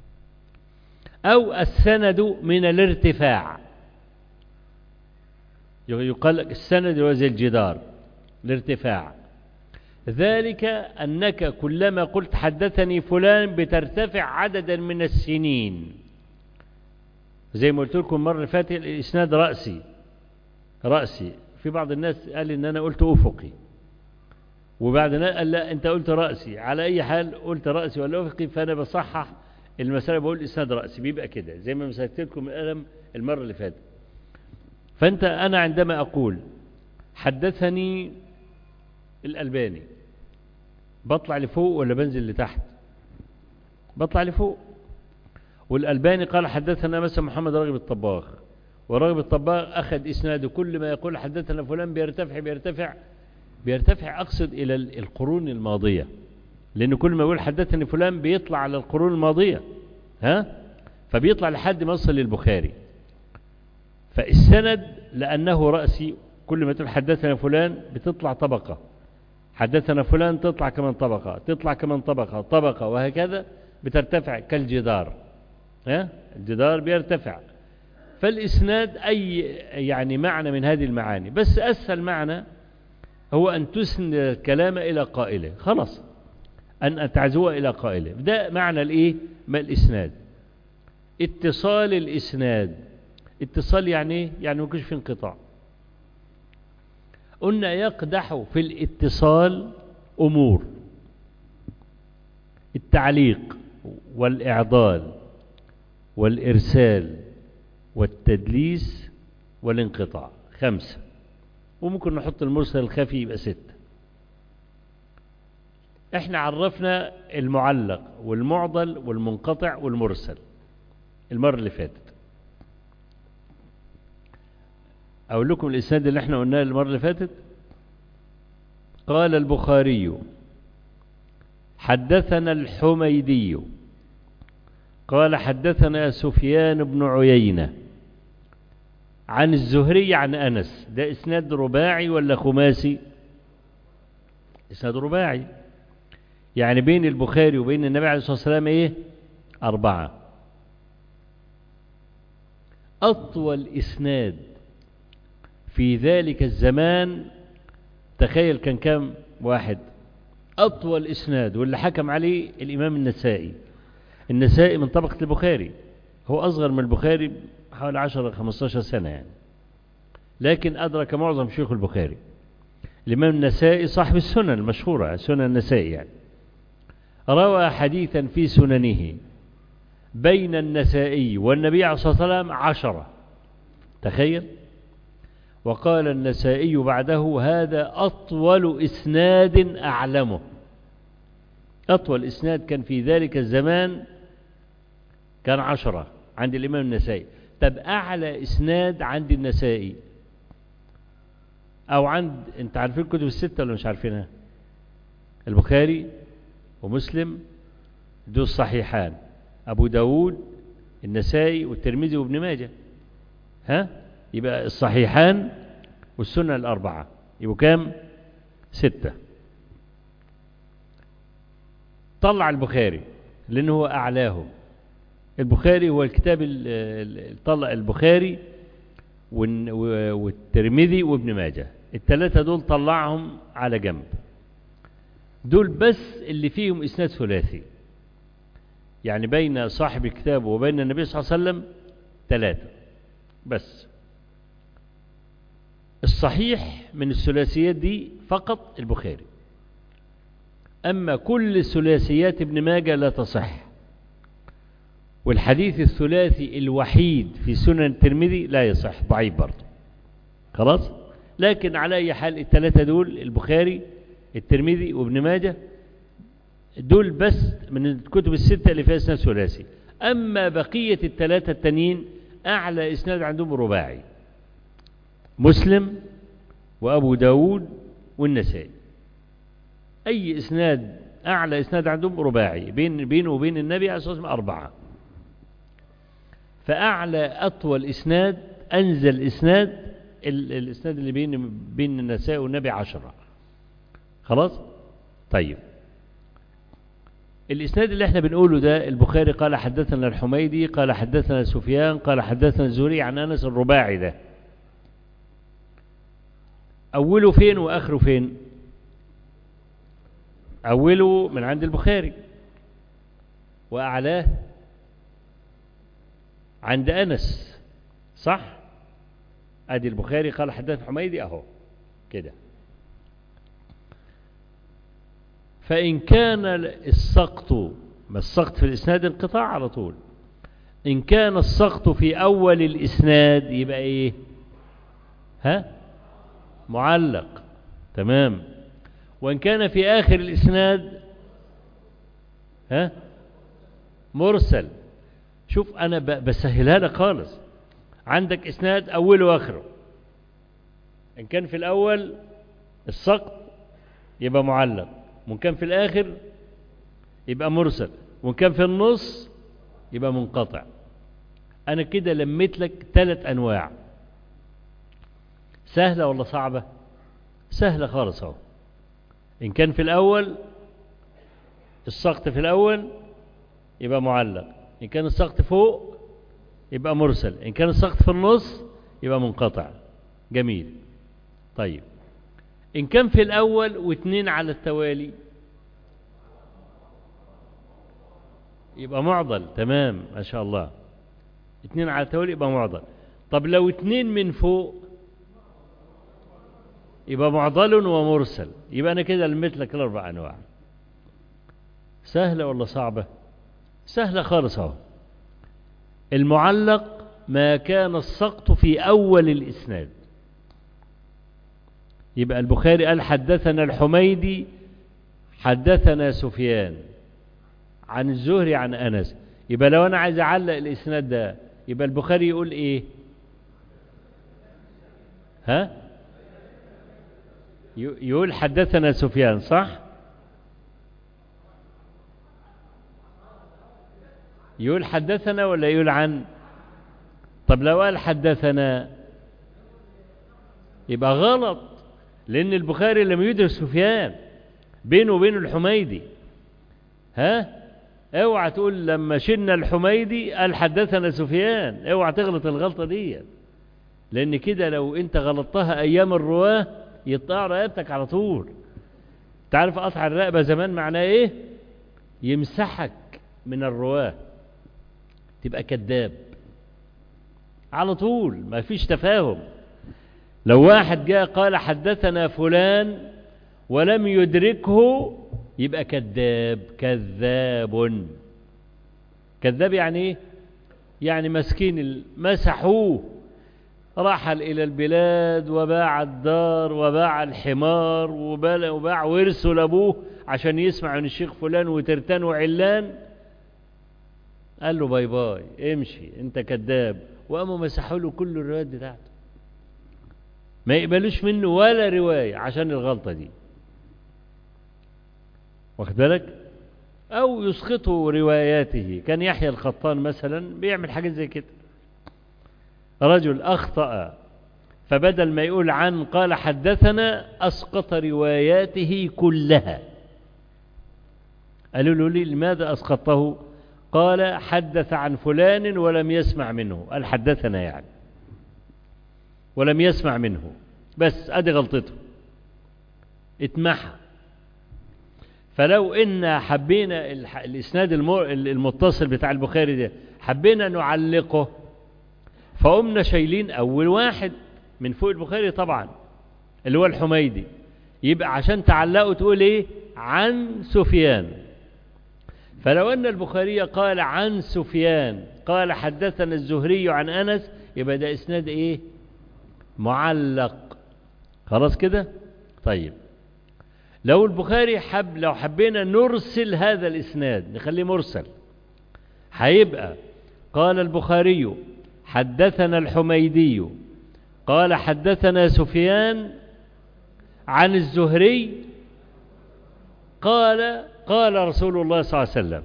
Speaker 1: أو السند من الارتفاع يقال السند هو زي الجدار الارتفاع ذلك أنك كلما قلت حدثني فلان بترتفع عددا من السنين زي ما قلت لكم مرة فاتت الإسناد رأسي رأسي في بعض الناس قال إن أنا قلت أفقي وبعد قال لا أنت قلت رأسي على أي حال قلت رأسي ولا أفقي فأنا بصحح المسألة بقول إسناد رأسي بيبقى كده زي ما مسكت لكم القلم المرة اللي فاتت فأنت أنا عندما أقول حدثني الألباني بطلع لفوق ولا بنزل لتحت بطلع لفوق والألباني قال حدثنا مثلا محمد راغب الطباخ وراغب الطباخ أخذ إسناده كل ما يقول حدثنا فلان بيرتفع بيرتفع بيرتفع أقصد إلى القرون الماضية لأن كل ما يقول حدثني فلان بيطلع على القرون الماضية ها فبيطلع لحد ما يصل للبخاري فالسند لأنه رأسي كل ما تقول حدثنا فلان بتطلع طبقة حدثنا فلان تطلع كمان طبقة تطلع كمان طبقة طبقة وهكذا بترتفع كالجدار ها الجدار بيرتفع فالإسناد أي يعني معنى من هذه المعاني بس أسهل معنى هو أن تسند الكلام إلى قائله خلاص أن تعزوه إلى قائله ده معنى الإيه ما الإسناد اتصال الإسناد اتصال يعني ايه يعني ما يكونش في انقطاع قلنا يقدح في الاتصال أمور التعليق والإعضال والإرسال والتدليس والانقطاع خمسة وممكن نحط المرسل الخفي يبقى ستة احنا عرفنا المعلق والمعضل والمنقطع والمرسل المرة اللي فاتت أقول لكم الإسناد اللي احنا قلناه المرة اللي فاتت قال البخاري حدثنا الحميدي قال حدثنا سفيان بن عيينة عن الزهري عن أنس ده إسناد رباعي ولا خماسي إسناد رباعي يعني بين البخاري وبين النبي عليه الصلاة والسلام إيه أربعة أطول إسناد في ذلك الزمان تخيل كان كام واحد أطول إسناد واللي حكم عليه الإمام النسائي النسائي من طبقة البخاري هو أصغر من البخاري حوالي 10 15 سنة يعني لكن أدرك معظم شيوخ البخاري الإمام النسائي صاحب السنن المشهورة سنن النسائي يعني روى حديثا في سننه بين النسائي والنبي عليه الصلاة والسلام عشرة تخيل وقال النسائي بعده هذا أطول إسناد أعلمه أطول إسناد كان في ذلك الزمان كان عشرة عند الإمام النسائي طب أعلى إسناد عند النسائي أو عند أنت عارفين الكتب الستة ولا مش عارفينها البخاري ومسلم دول الصحيحان أبو داود النسائي والترمذي وابن ماجه ها يبقى الصحيحان والسنة الأربعة يبقوا كام ستة طلع البخاري لأنه هو أعلاهم البخاري هو الكتاب طلع البخاري والترمذي وابن ماجه الثلاثة دول طلعهم على جنب دول بس اللي فيهم إسناد ثلاثي يعني بين صاحب الكتاب وبين النبي صلى الله عليه وسلم ثلاثة بس الصحيح من الثلاثيات دي فقط البخاري أما كل ثلاثيات ابن ماجه لا تصح والحديث الثلاثي الوحيد في سنن الترمذي لا يصح ضعيف برضه خلاص لكن على أي حال الثلاثة دول البخاري الترمذي وابن ماجه دول بس من الكتب الستة اللي فيها اسناد ثلاثي أما بقية الثلاثة التانيين أعلى إسناد عندهم رباعي مسلم وأبو داود والنسائي أي إسناد أعلى إسناد عندهم رباعي بين بينه وبين النبي عليه الصلاة والسلام أربعة فأعلى أطول إسناد أنزل إسناد الإسناد اللي بين بين النساء والنبي عشرة خلاص طيب الإسناد اللي احنا بنقوله ده البخاري قال حدثنا الحميدي قال حدثنا سفيان قال حدثنا الزهري عن أنس الرباعي ده أوله فين وآخره فين أوله من عند البخاري وأعلاه عند أنس صح أدي البخاري قال حدث حميدي أهو كده فإن كان السقط ما السقط في الإسناد انقطاع على طول إن كان السقط في أول الإسناد يبقى إيه ها معلق تمام وإن كان في آخر الإسناد ها مرسل شوف أنا بسهلها لك خالص عندك إسناد أوله وآخره إن كان في الأول السقط يبقى معلق وإن كان في الآخر يبقى مرسل وإن كان في النص يبقى منقطع أنا كده لميت لك ثلاث أنواع سهلة ولا صعبة سهلة خالص اهو إن كان في الأول السقط في الأول يبقى معلق إن كان السقط فوق يبقى مرسل إن كان السقط في النص يبقى منقطع جميل طيب إن كان في الأول واثنين على التوالي يبقى معضل تمام ما شاء الله اثنين على التوالي يبقى معضل طب لو اثنين من فوق يبقى معضل ومرسل يبقى أنا كده لميت لك الأربع أنواع سهلة ولا صعبة سهلة خالص اهو المعلق ما كان السقط في أول الإسناد يبقى البخاري قال حدثنا الحميدي حدثنا سفيان عن الزهري عن أنس يبقى لو أنا عايز أعلق الإسناد ده يبقى البخاري يقول إيه ها يقول حدثنا سفيان صح يقول حدثنا ولا يقول عن طب لو قال حدثنا يبقى غلط لأن البخاري لم يدرك سفيان بينه وبين الحميدي ها اوعى تقول لما شلنا الحميدي قال حدثنا سفيان اوعى تغلط الغلطة دي لأن كده لو أنت غلطتها أيام الرواه يقطع رقبتك على طول تعرف قطع الرقبة زمان معناه إيه يمسحك من الرواه تبقى كذاب على طول ما فيش تفاهم لو واحد جاء قال حدثنا فلان ولم يدركه يبقى كذاب كذاب كذاب يعني ايه يعني مسكين مسحوه رحل إلى البلاد وباع الدار وباع الحمار وباع ورثه لأبوه عشان يسمع من الشيخ فلان وترتان وعلان قال له باي باي امشي انت كذاب وقاموا مسحوا له كل الروايات بتاعته ما يقبلوش منه ولا رواية عشان الغلطة دي واخد بالك أو يسقطوا رواياته كان يحيى الخطان مثلا بيعمل حاجة زي كده رجل أخطأ فبدل ما يقول عن قال حدثنا أسقط رواياته كلها قالوا له لي لماذا أسقطه قال حدث عن فلان ولم يسمع منه قال حدثنا يعني ولم يسمع منه بس ادي غلطته اتمحى فلو ان حبينا الاسناد المتصل بتاع البخاري ده حبينا نعلقه فقمنا شايلين اول واحد من فوق البخاري طبعا اللي هو الحميدي يبقى عشان تعلقه تقول ايه عن سفيان فلو ان البخاري قال عن سفيان قال حدثنا الزهري عن انس يبقى ده اسناد ايه معلق خلاص كده طيب لو البخاري حب لو حبينا نرسل هذا الاسناد نخليه مرسل هيبقى قال البخاري حدثنا الحميدي قال حدثنا سفيان عن الزهري قال قال رسول الله صلى الله عليه وسلم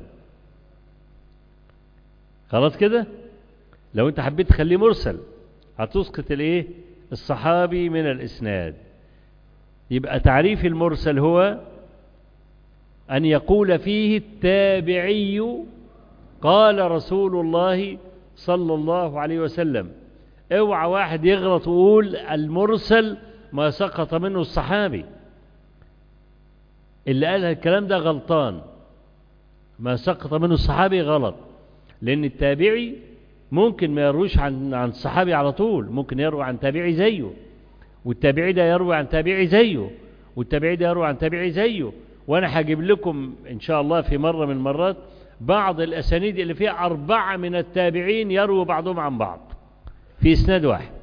Speaker 1: خلاص كده لو انت حبيت تخليه مرسل هتسقط الايه الصحابي من الاسناد يبقى تعريف المرسل هو ان يقول فيه التابعي قال رسول الله صلى الله عليه وسلم اوعى واحد يغلط ويقول المرسل ما سقط منه الصحابي اللي قال الكلام ده غلطان ما سقط منه الصحابي غلط لأن التابعي ممكن ما يرويش عن عن الصحابي على طول ممكن يروي عن تابعي زيه والتابعي ده يروي عن تابعي زيه والتابعي ده يروي عن تابعي زيه وانا هجيب لكم ان شاء الله في مرة من المرات بعض الاسانيد اللي فيها اربعة من التابعين يروي بعضهم عن بعض في اسناد واحد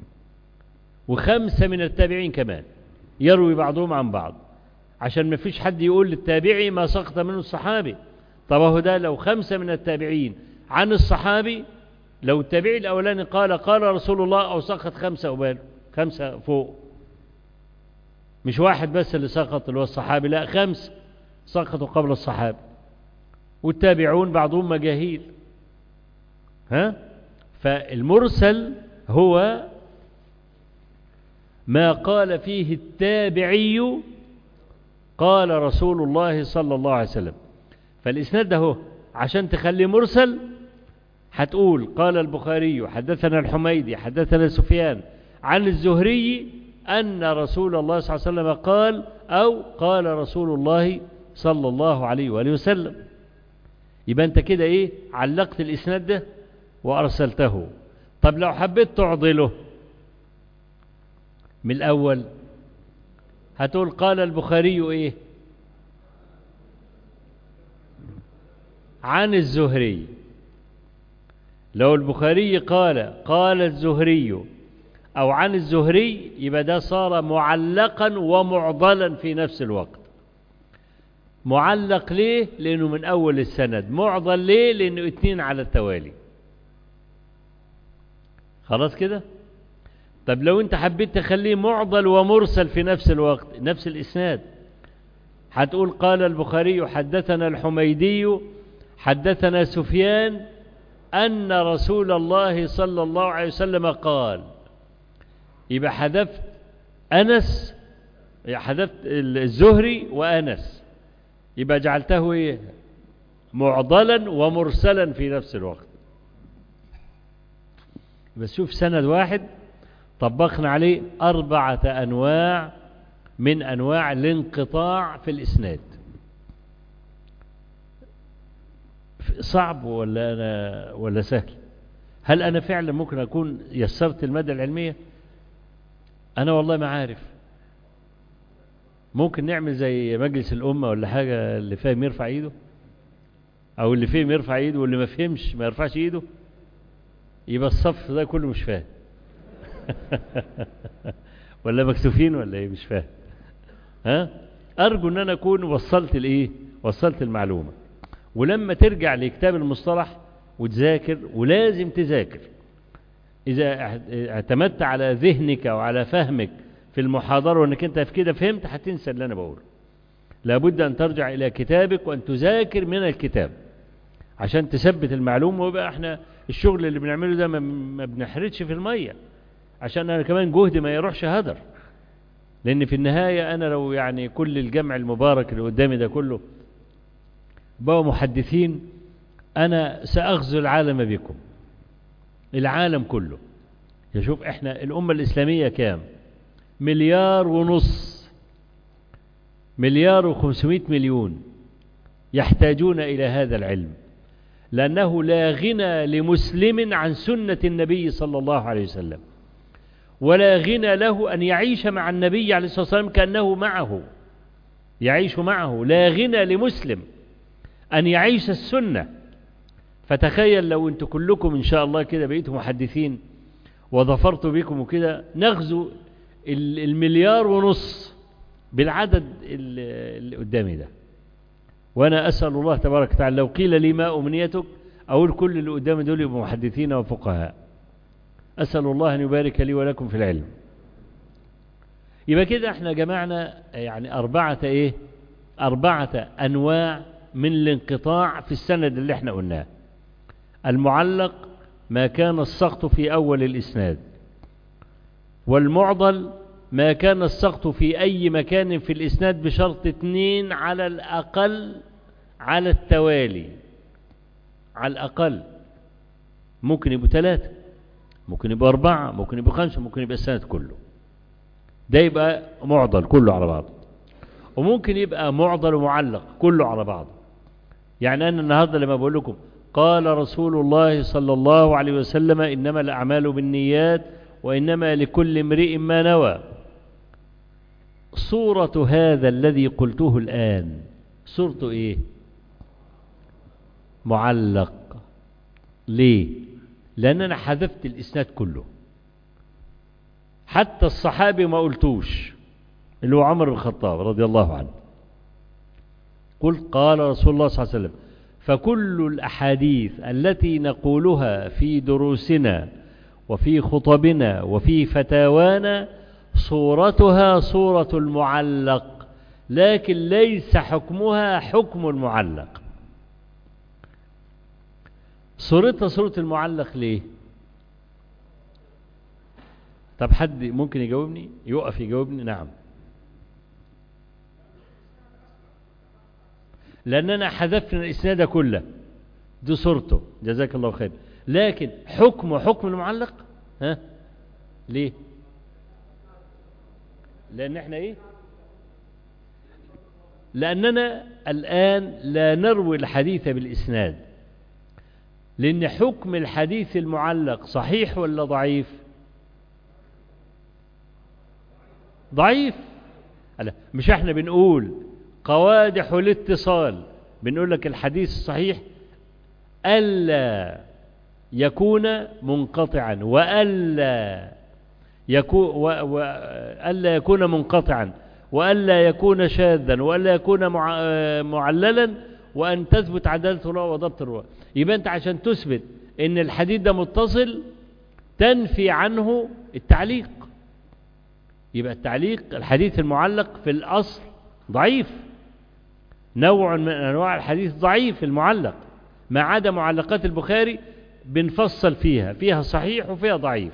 Speaker 1: وخمسة من التابعين كمان يروي بعضهم عن بعض عشان ما فيش حد يقول للتابعي ما سقط منه الصحابي طب هو ده لو خمسة من التابعين عن الصحابي لو التابعي الأولاني قال قال رسول الله أو سقط خمسة أباله خمسة فوق مش واحد بس اللي سقط اللي هو الصحابي لا خمسة سقطوا قبل الصحابي والتابعون بعضهم مجاهيل ها فالمرسل هو ما قال فيه التابعي قال رسول الله صلى الله عليه وسلم فالإسناد ده هو عشان تخليه مرسل هتقول قال البخاري حدثنا الحميدي حدثنا سفيان عن الزهري أن رسول الله صلى الله عليه وسلم قال أو قال رسول الله صلى الله عليه وآله وسلم يبقى أنت كده إيه علقت الإسناد ده وأرسلته طب لو حبيت تعضله من الأول هتقول قال البخاري إيه عن الزهري لو البخاري قال قال الزهري أو عن الزهري يبقى ده صار معلقا ومعضلا في نفس الوقت معلق ليه لأنه من أول السند معضل ليه لأنه اتنين على التوالي خلاص كده طب لو انت حبيت تخليه معضل ومرسل في نفس الوقت نفس الإسناد هتقول قال البخاري حدثنا الحميدي حدثنا سفيان أن رسول الله صلى الله عليه وسلم قال يبقى حذفت أنس حذفت الزهري وأنس يبقى جعلته إيه معضلا ومرسلا في نفس الوقت بس شوف سند واحد طبقنا عليه أربعة أنواع من أنواع الانقطاع في الإسناد صعب ولا أنا ولا سهل هل أنا فعلا ممكن أكون يسرت المادة العلمية أنا والله ما عارف ممكن نعمل زي مجلس الأمة ولا حاجة اللي فاهم يرفع إيده أو اللي فهم يرفع إيده واللي ما فهمش ما يرفعش إيده يبقى الصف ده كله مش فاهم ولا مكسوفين ولا ايه مش فاهم ها ارجو ان انا اكون وصلت الايه وصلت المعلومه ولما ترجع لكتاب المصطلح وتذاكر ولازم تذاكر اذا اعتمدت على ذهنك او على فهمك في المحاضره وانك انت في كده فهمت هتنسى اللي انا بقوله لابد ان ترجع الى كتابك وان تذاكر من الكتاب عشان تثبت المعلومه ويبقى احنا الشغل اللي بنعمله ده ما بنحرتش في الميه عشان انا كمان جهدي ما يروحش هدر لان في النهايه انا لو يعني كل الجمع المبارك اللي قدامي ده كله بقوا محدثين انا ساغزو العالم بكم العالم كله يشوف احنا الامه الاسلاميه كام مليار ونص مليار وخمسمائة مليون يحتاجون إلى هذا العلم لأنه لا غنى لمسلم عن سنة النبي صلى الله عليه وسلم ولا غنى له أن يعيش مع النبي عليه الصلاة والسلام كأنه معه يعيش معه لا غنى لمسلم أن يعيش السنة فتخيل لو أنتم كلكم إن شاء الله كده بقيتم محدثين وظفرت بكم وكده نغزو المليار ونص بالعدد اللي قدامي ده وأنا أسأل الله تبارك وتعالى لو قيل لي ما أمنيتك أقول كل اللي قدامي دول يبقوا محدثين وفقهاء أسأل الله أن يبارك لي ولكم في العلم يبقى كده احنا جمعنا يعني أربعة إيه أربعة أنواع من الانقطاع في السند اللي احنا قلناه المعلق ما كان السقط في أول الإسناد والمعضل ما كان السقط في أي مكان في الإسناد بشرط اثنين على الأقل على التوالي على الأقل ممكن يبقوا ثلاثة ممكن يبقى أربعة ممكن يبقى خمسة ممكن يبقى السند كله ده يبقى معضل كله على بعضه وممكن يبقى معضل ومعلق كله على بعضه يعني أنا النهاردة لما بقول لكم قال رسول الله صلى الله عليه وسلم إنما الأعمال بالنيات وإنما لكل امرئ ما نوى صورة هذا الذي قلته الآن صورته إيه معلق ليه لأن أنا حذفت الإسناد كله حتى الصحابي ما قلتوش اللي هو عمر بن الخطاب رضي الله عنه قلت قال رسول الله صلى الله عليه وسلم فكل الأحاديث التي نقولها في دروسنا وفي خطبنا وفي فتاوانا صورتها صورة المعلق لكن ليس حكمها حكم المعلق صورتها صورة المعلق ليه طب حد ممكن يجاوبني يقف يجاوبني نعم لأننا حذفنا الإسناد كله دي صورته جزاك الله خير لكن حكمه حكم المعلق ها ليه لأن احنا ايه لأننا الآن لا نروي الحديث بالإسناد لأن حكم الحديث المعلق صحيح ولا ضعيف ضعيف مش احنا بنقول قوادح الاتصال بنقول لك الحديث الصحيح ألا يكون منقطعا وألا يكون وألا يكون منقطعا وألا يكون شاذا وألا يكون معللا وأن تثبت عدالة الرواة وضبط الرواة يبقى أنت عشان تثبت إن الحديث ده متصل تنفي عنه التعليق يبقى التعليق الحديث المعلق في الأصل ضعيف نوع من أنواع الحديث ضعيف المعلق ما عدا معلقات البخاري بنفصل فيها فيها صحيح وفيها ضعيف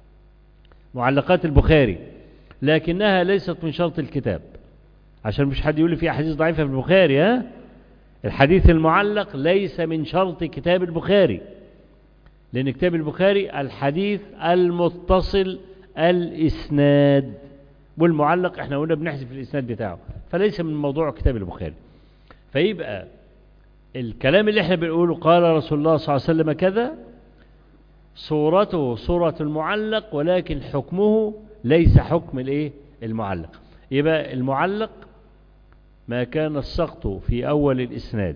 Speaker 1: معلقات البخاري لكنها ليست من شرط الكتاب عشان مش حد يقول لي في أحاديث ضعيفة في البخاري ها الحديث المعلق ليس من شرط كتاب البخاري لأن كتاب البخاري الحديث المتصل الإسناد والمعلق احنا قلنا بنحذف الإسناد بتاعه فليس من موضوع كتاب البخاري فيبقى الكلام اللي احنا بنقوله قال رسول الله صلى الله عليه وسلم كذا صورته صورة المعلق ولكن حكمه ليس حكم الايه المعلق يبقى المعلق ما كان السقط في أول الإسناد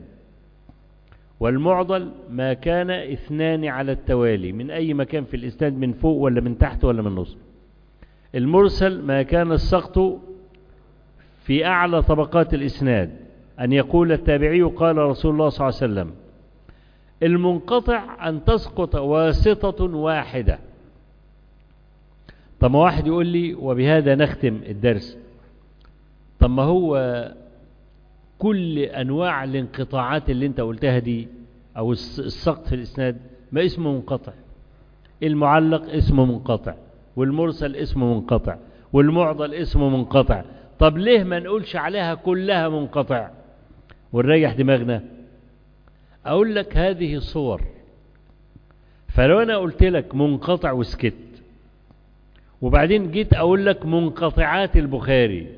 Speaker 1: والمعضل ما كان اثنان على التوالي من أي مكان في الإسناد من فوق ولا من تحت ولا من النص المرسل ما كان السقط في أعلى طبقات الإسناد أن يقول التابعي قال رسول الله صلى الله عليه وسلم المنقطع أن تسقط واسطة واحدة طب ما واحد يقول لي وبهذا نختم الدرس طب ما هو كل أنواع الانقطاعات اللي انت قلتها دي أو السقط في الإسناد ما اسمه منقطع المعلق اسمه منقطع والمرسل اسمه منقطع والمعضل اسمه منقطع طب ليه ما نقولش عليها كلها منقطع ونريح دماغنا أقول لك هذه صور فلو أنا قلت لك منقطع وسكت وبعدين جيت أقول لك منقطعات البخاري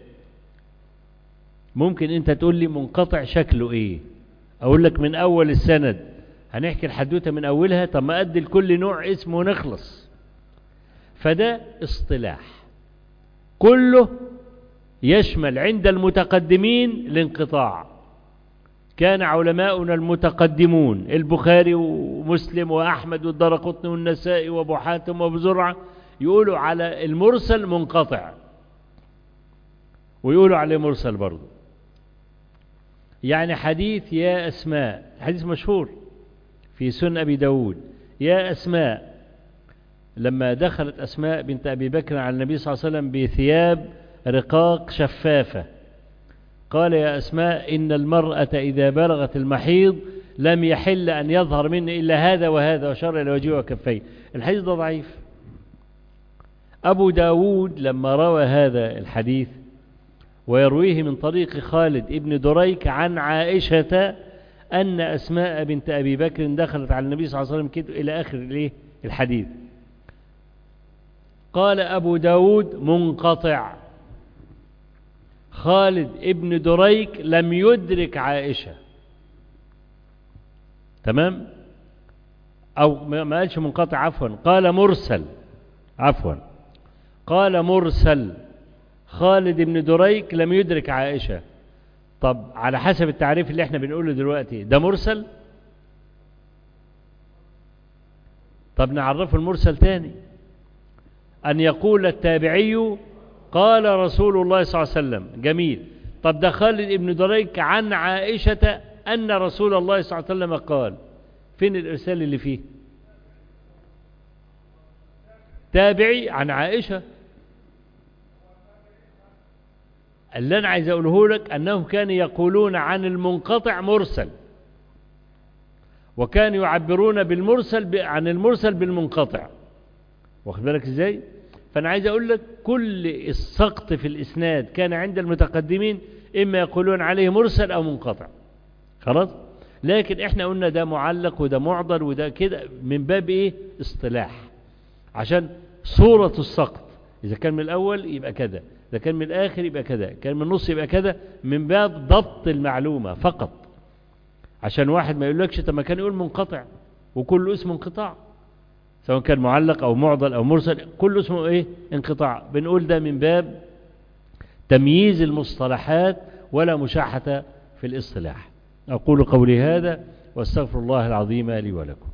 Speaker 1: ممكن أنت تقول لي منقطع شكله إيه أقول لك من أول السند هنحكي الحدوتة من أولها طب ما أدي لكل نوع اسمه ونخلص فده اصطلاح كله يشمل عند المتقدمين الانقطاع كان علماؤنا المتقدمون البخاري ومسلم وأحمد والدرقطني والنسائي وابو حاتم وابو زرعة يقولوا على المرسل منقطع ويقولوا عليه مرسل برضه يعني حديث يا أسماء حديث مشهور في سن أبي داود يا أسماء لما دخلت أسماء بنت أبي بكر على النبي صلى الله عليه وسلم بثياب رقاق شفافة قال يا أسماء إن المرأة إذا بلغت المحيض لم يحل أن يظهر مني إلا هذا وهذا وشر إلى وجهه وكفيه الحديث ده ضعيف أبو داود لما روى هذا الحديث ويرويه من طريق خالد ابن دريك عن عائشة أن أسماء بنت أبي بكر دخلت على النبي صلى الله عليه وسلم كده إلى آخر الحديث قال أبو داود منقطع خالد ابن دريك لم يدرك عائشة تمام أو ما قالش منقطع عفوا قال مرسل عفوا قال مرسل خالد بن دريك لم يدرك عائشة طب على حسب التعريف اللي احنا بنقوله دلوقتي ده مرسل طب نعرفه المرسل تاني أن يقول التابعي قال رسول الله صلى الله عليه وسلم جميل طب ده خالد ابن دريك عن عائشة أن رسول الله صلى الله عليه وسلم قال فين الإرسال اللي فيه تابعي عن عائشة اللي أنا عايز أقوله لك أنهم كانوا يقولون عن المنقطع مرسل وكانوا يعبرون بالمرسل عن المرسل بالمنقطع واخد بالك ازاي فأنا عايز أقول لك كل السقط في الإسناد كان عند المتقدمين إما يقولون عليه مرسل أو منقطع خلاص لكن احنا قلنا ده معلق وده معضل وده كده من باب ايه اصطلاح عشان صورة السقط إذا كان من الأول يبقى كذا إذا كان من الآخر يبقى كذا كان من النص يبقى كذا من باب ضبط المعلومة فقط عشان واحد ما يقولكش طب ما كان يقول منقطع وكل اسم انقطاع سواء كان معلق أو معضل أو مرسل كل اسمه إيه انقطاع بنقول ده من باب تمييز المصطلحات ولا مشاحة في الاصطلاح أقول قولي هذا واستغفر الله العظيم لي ولكم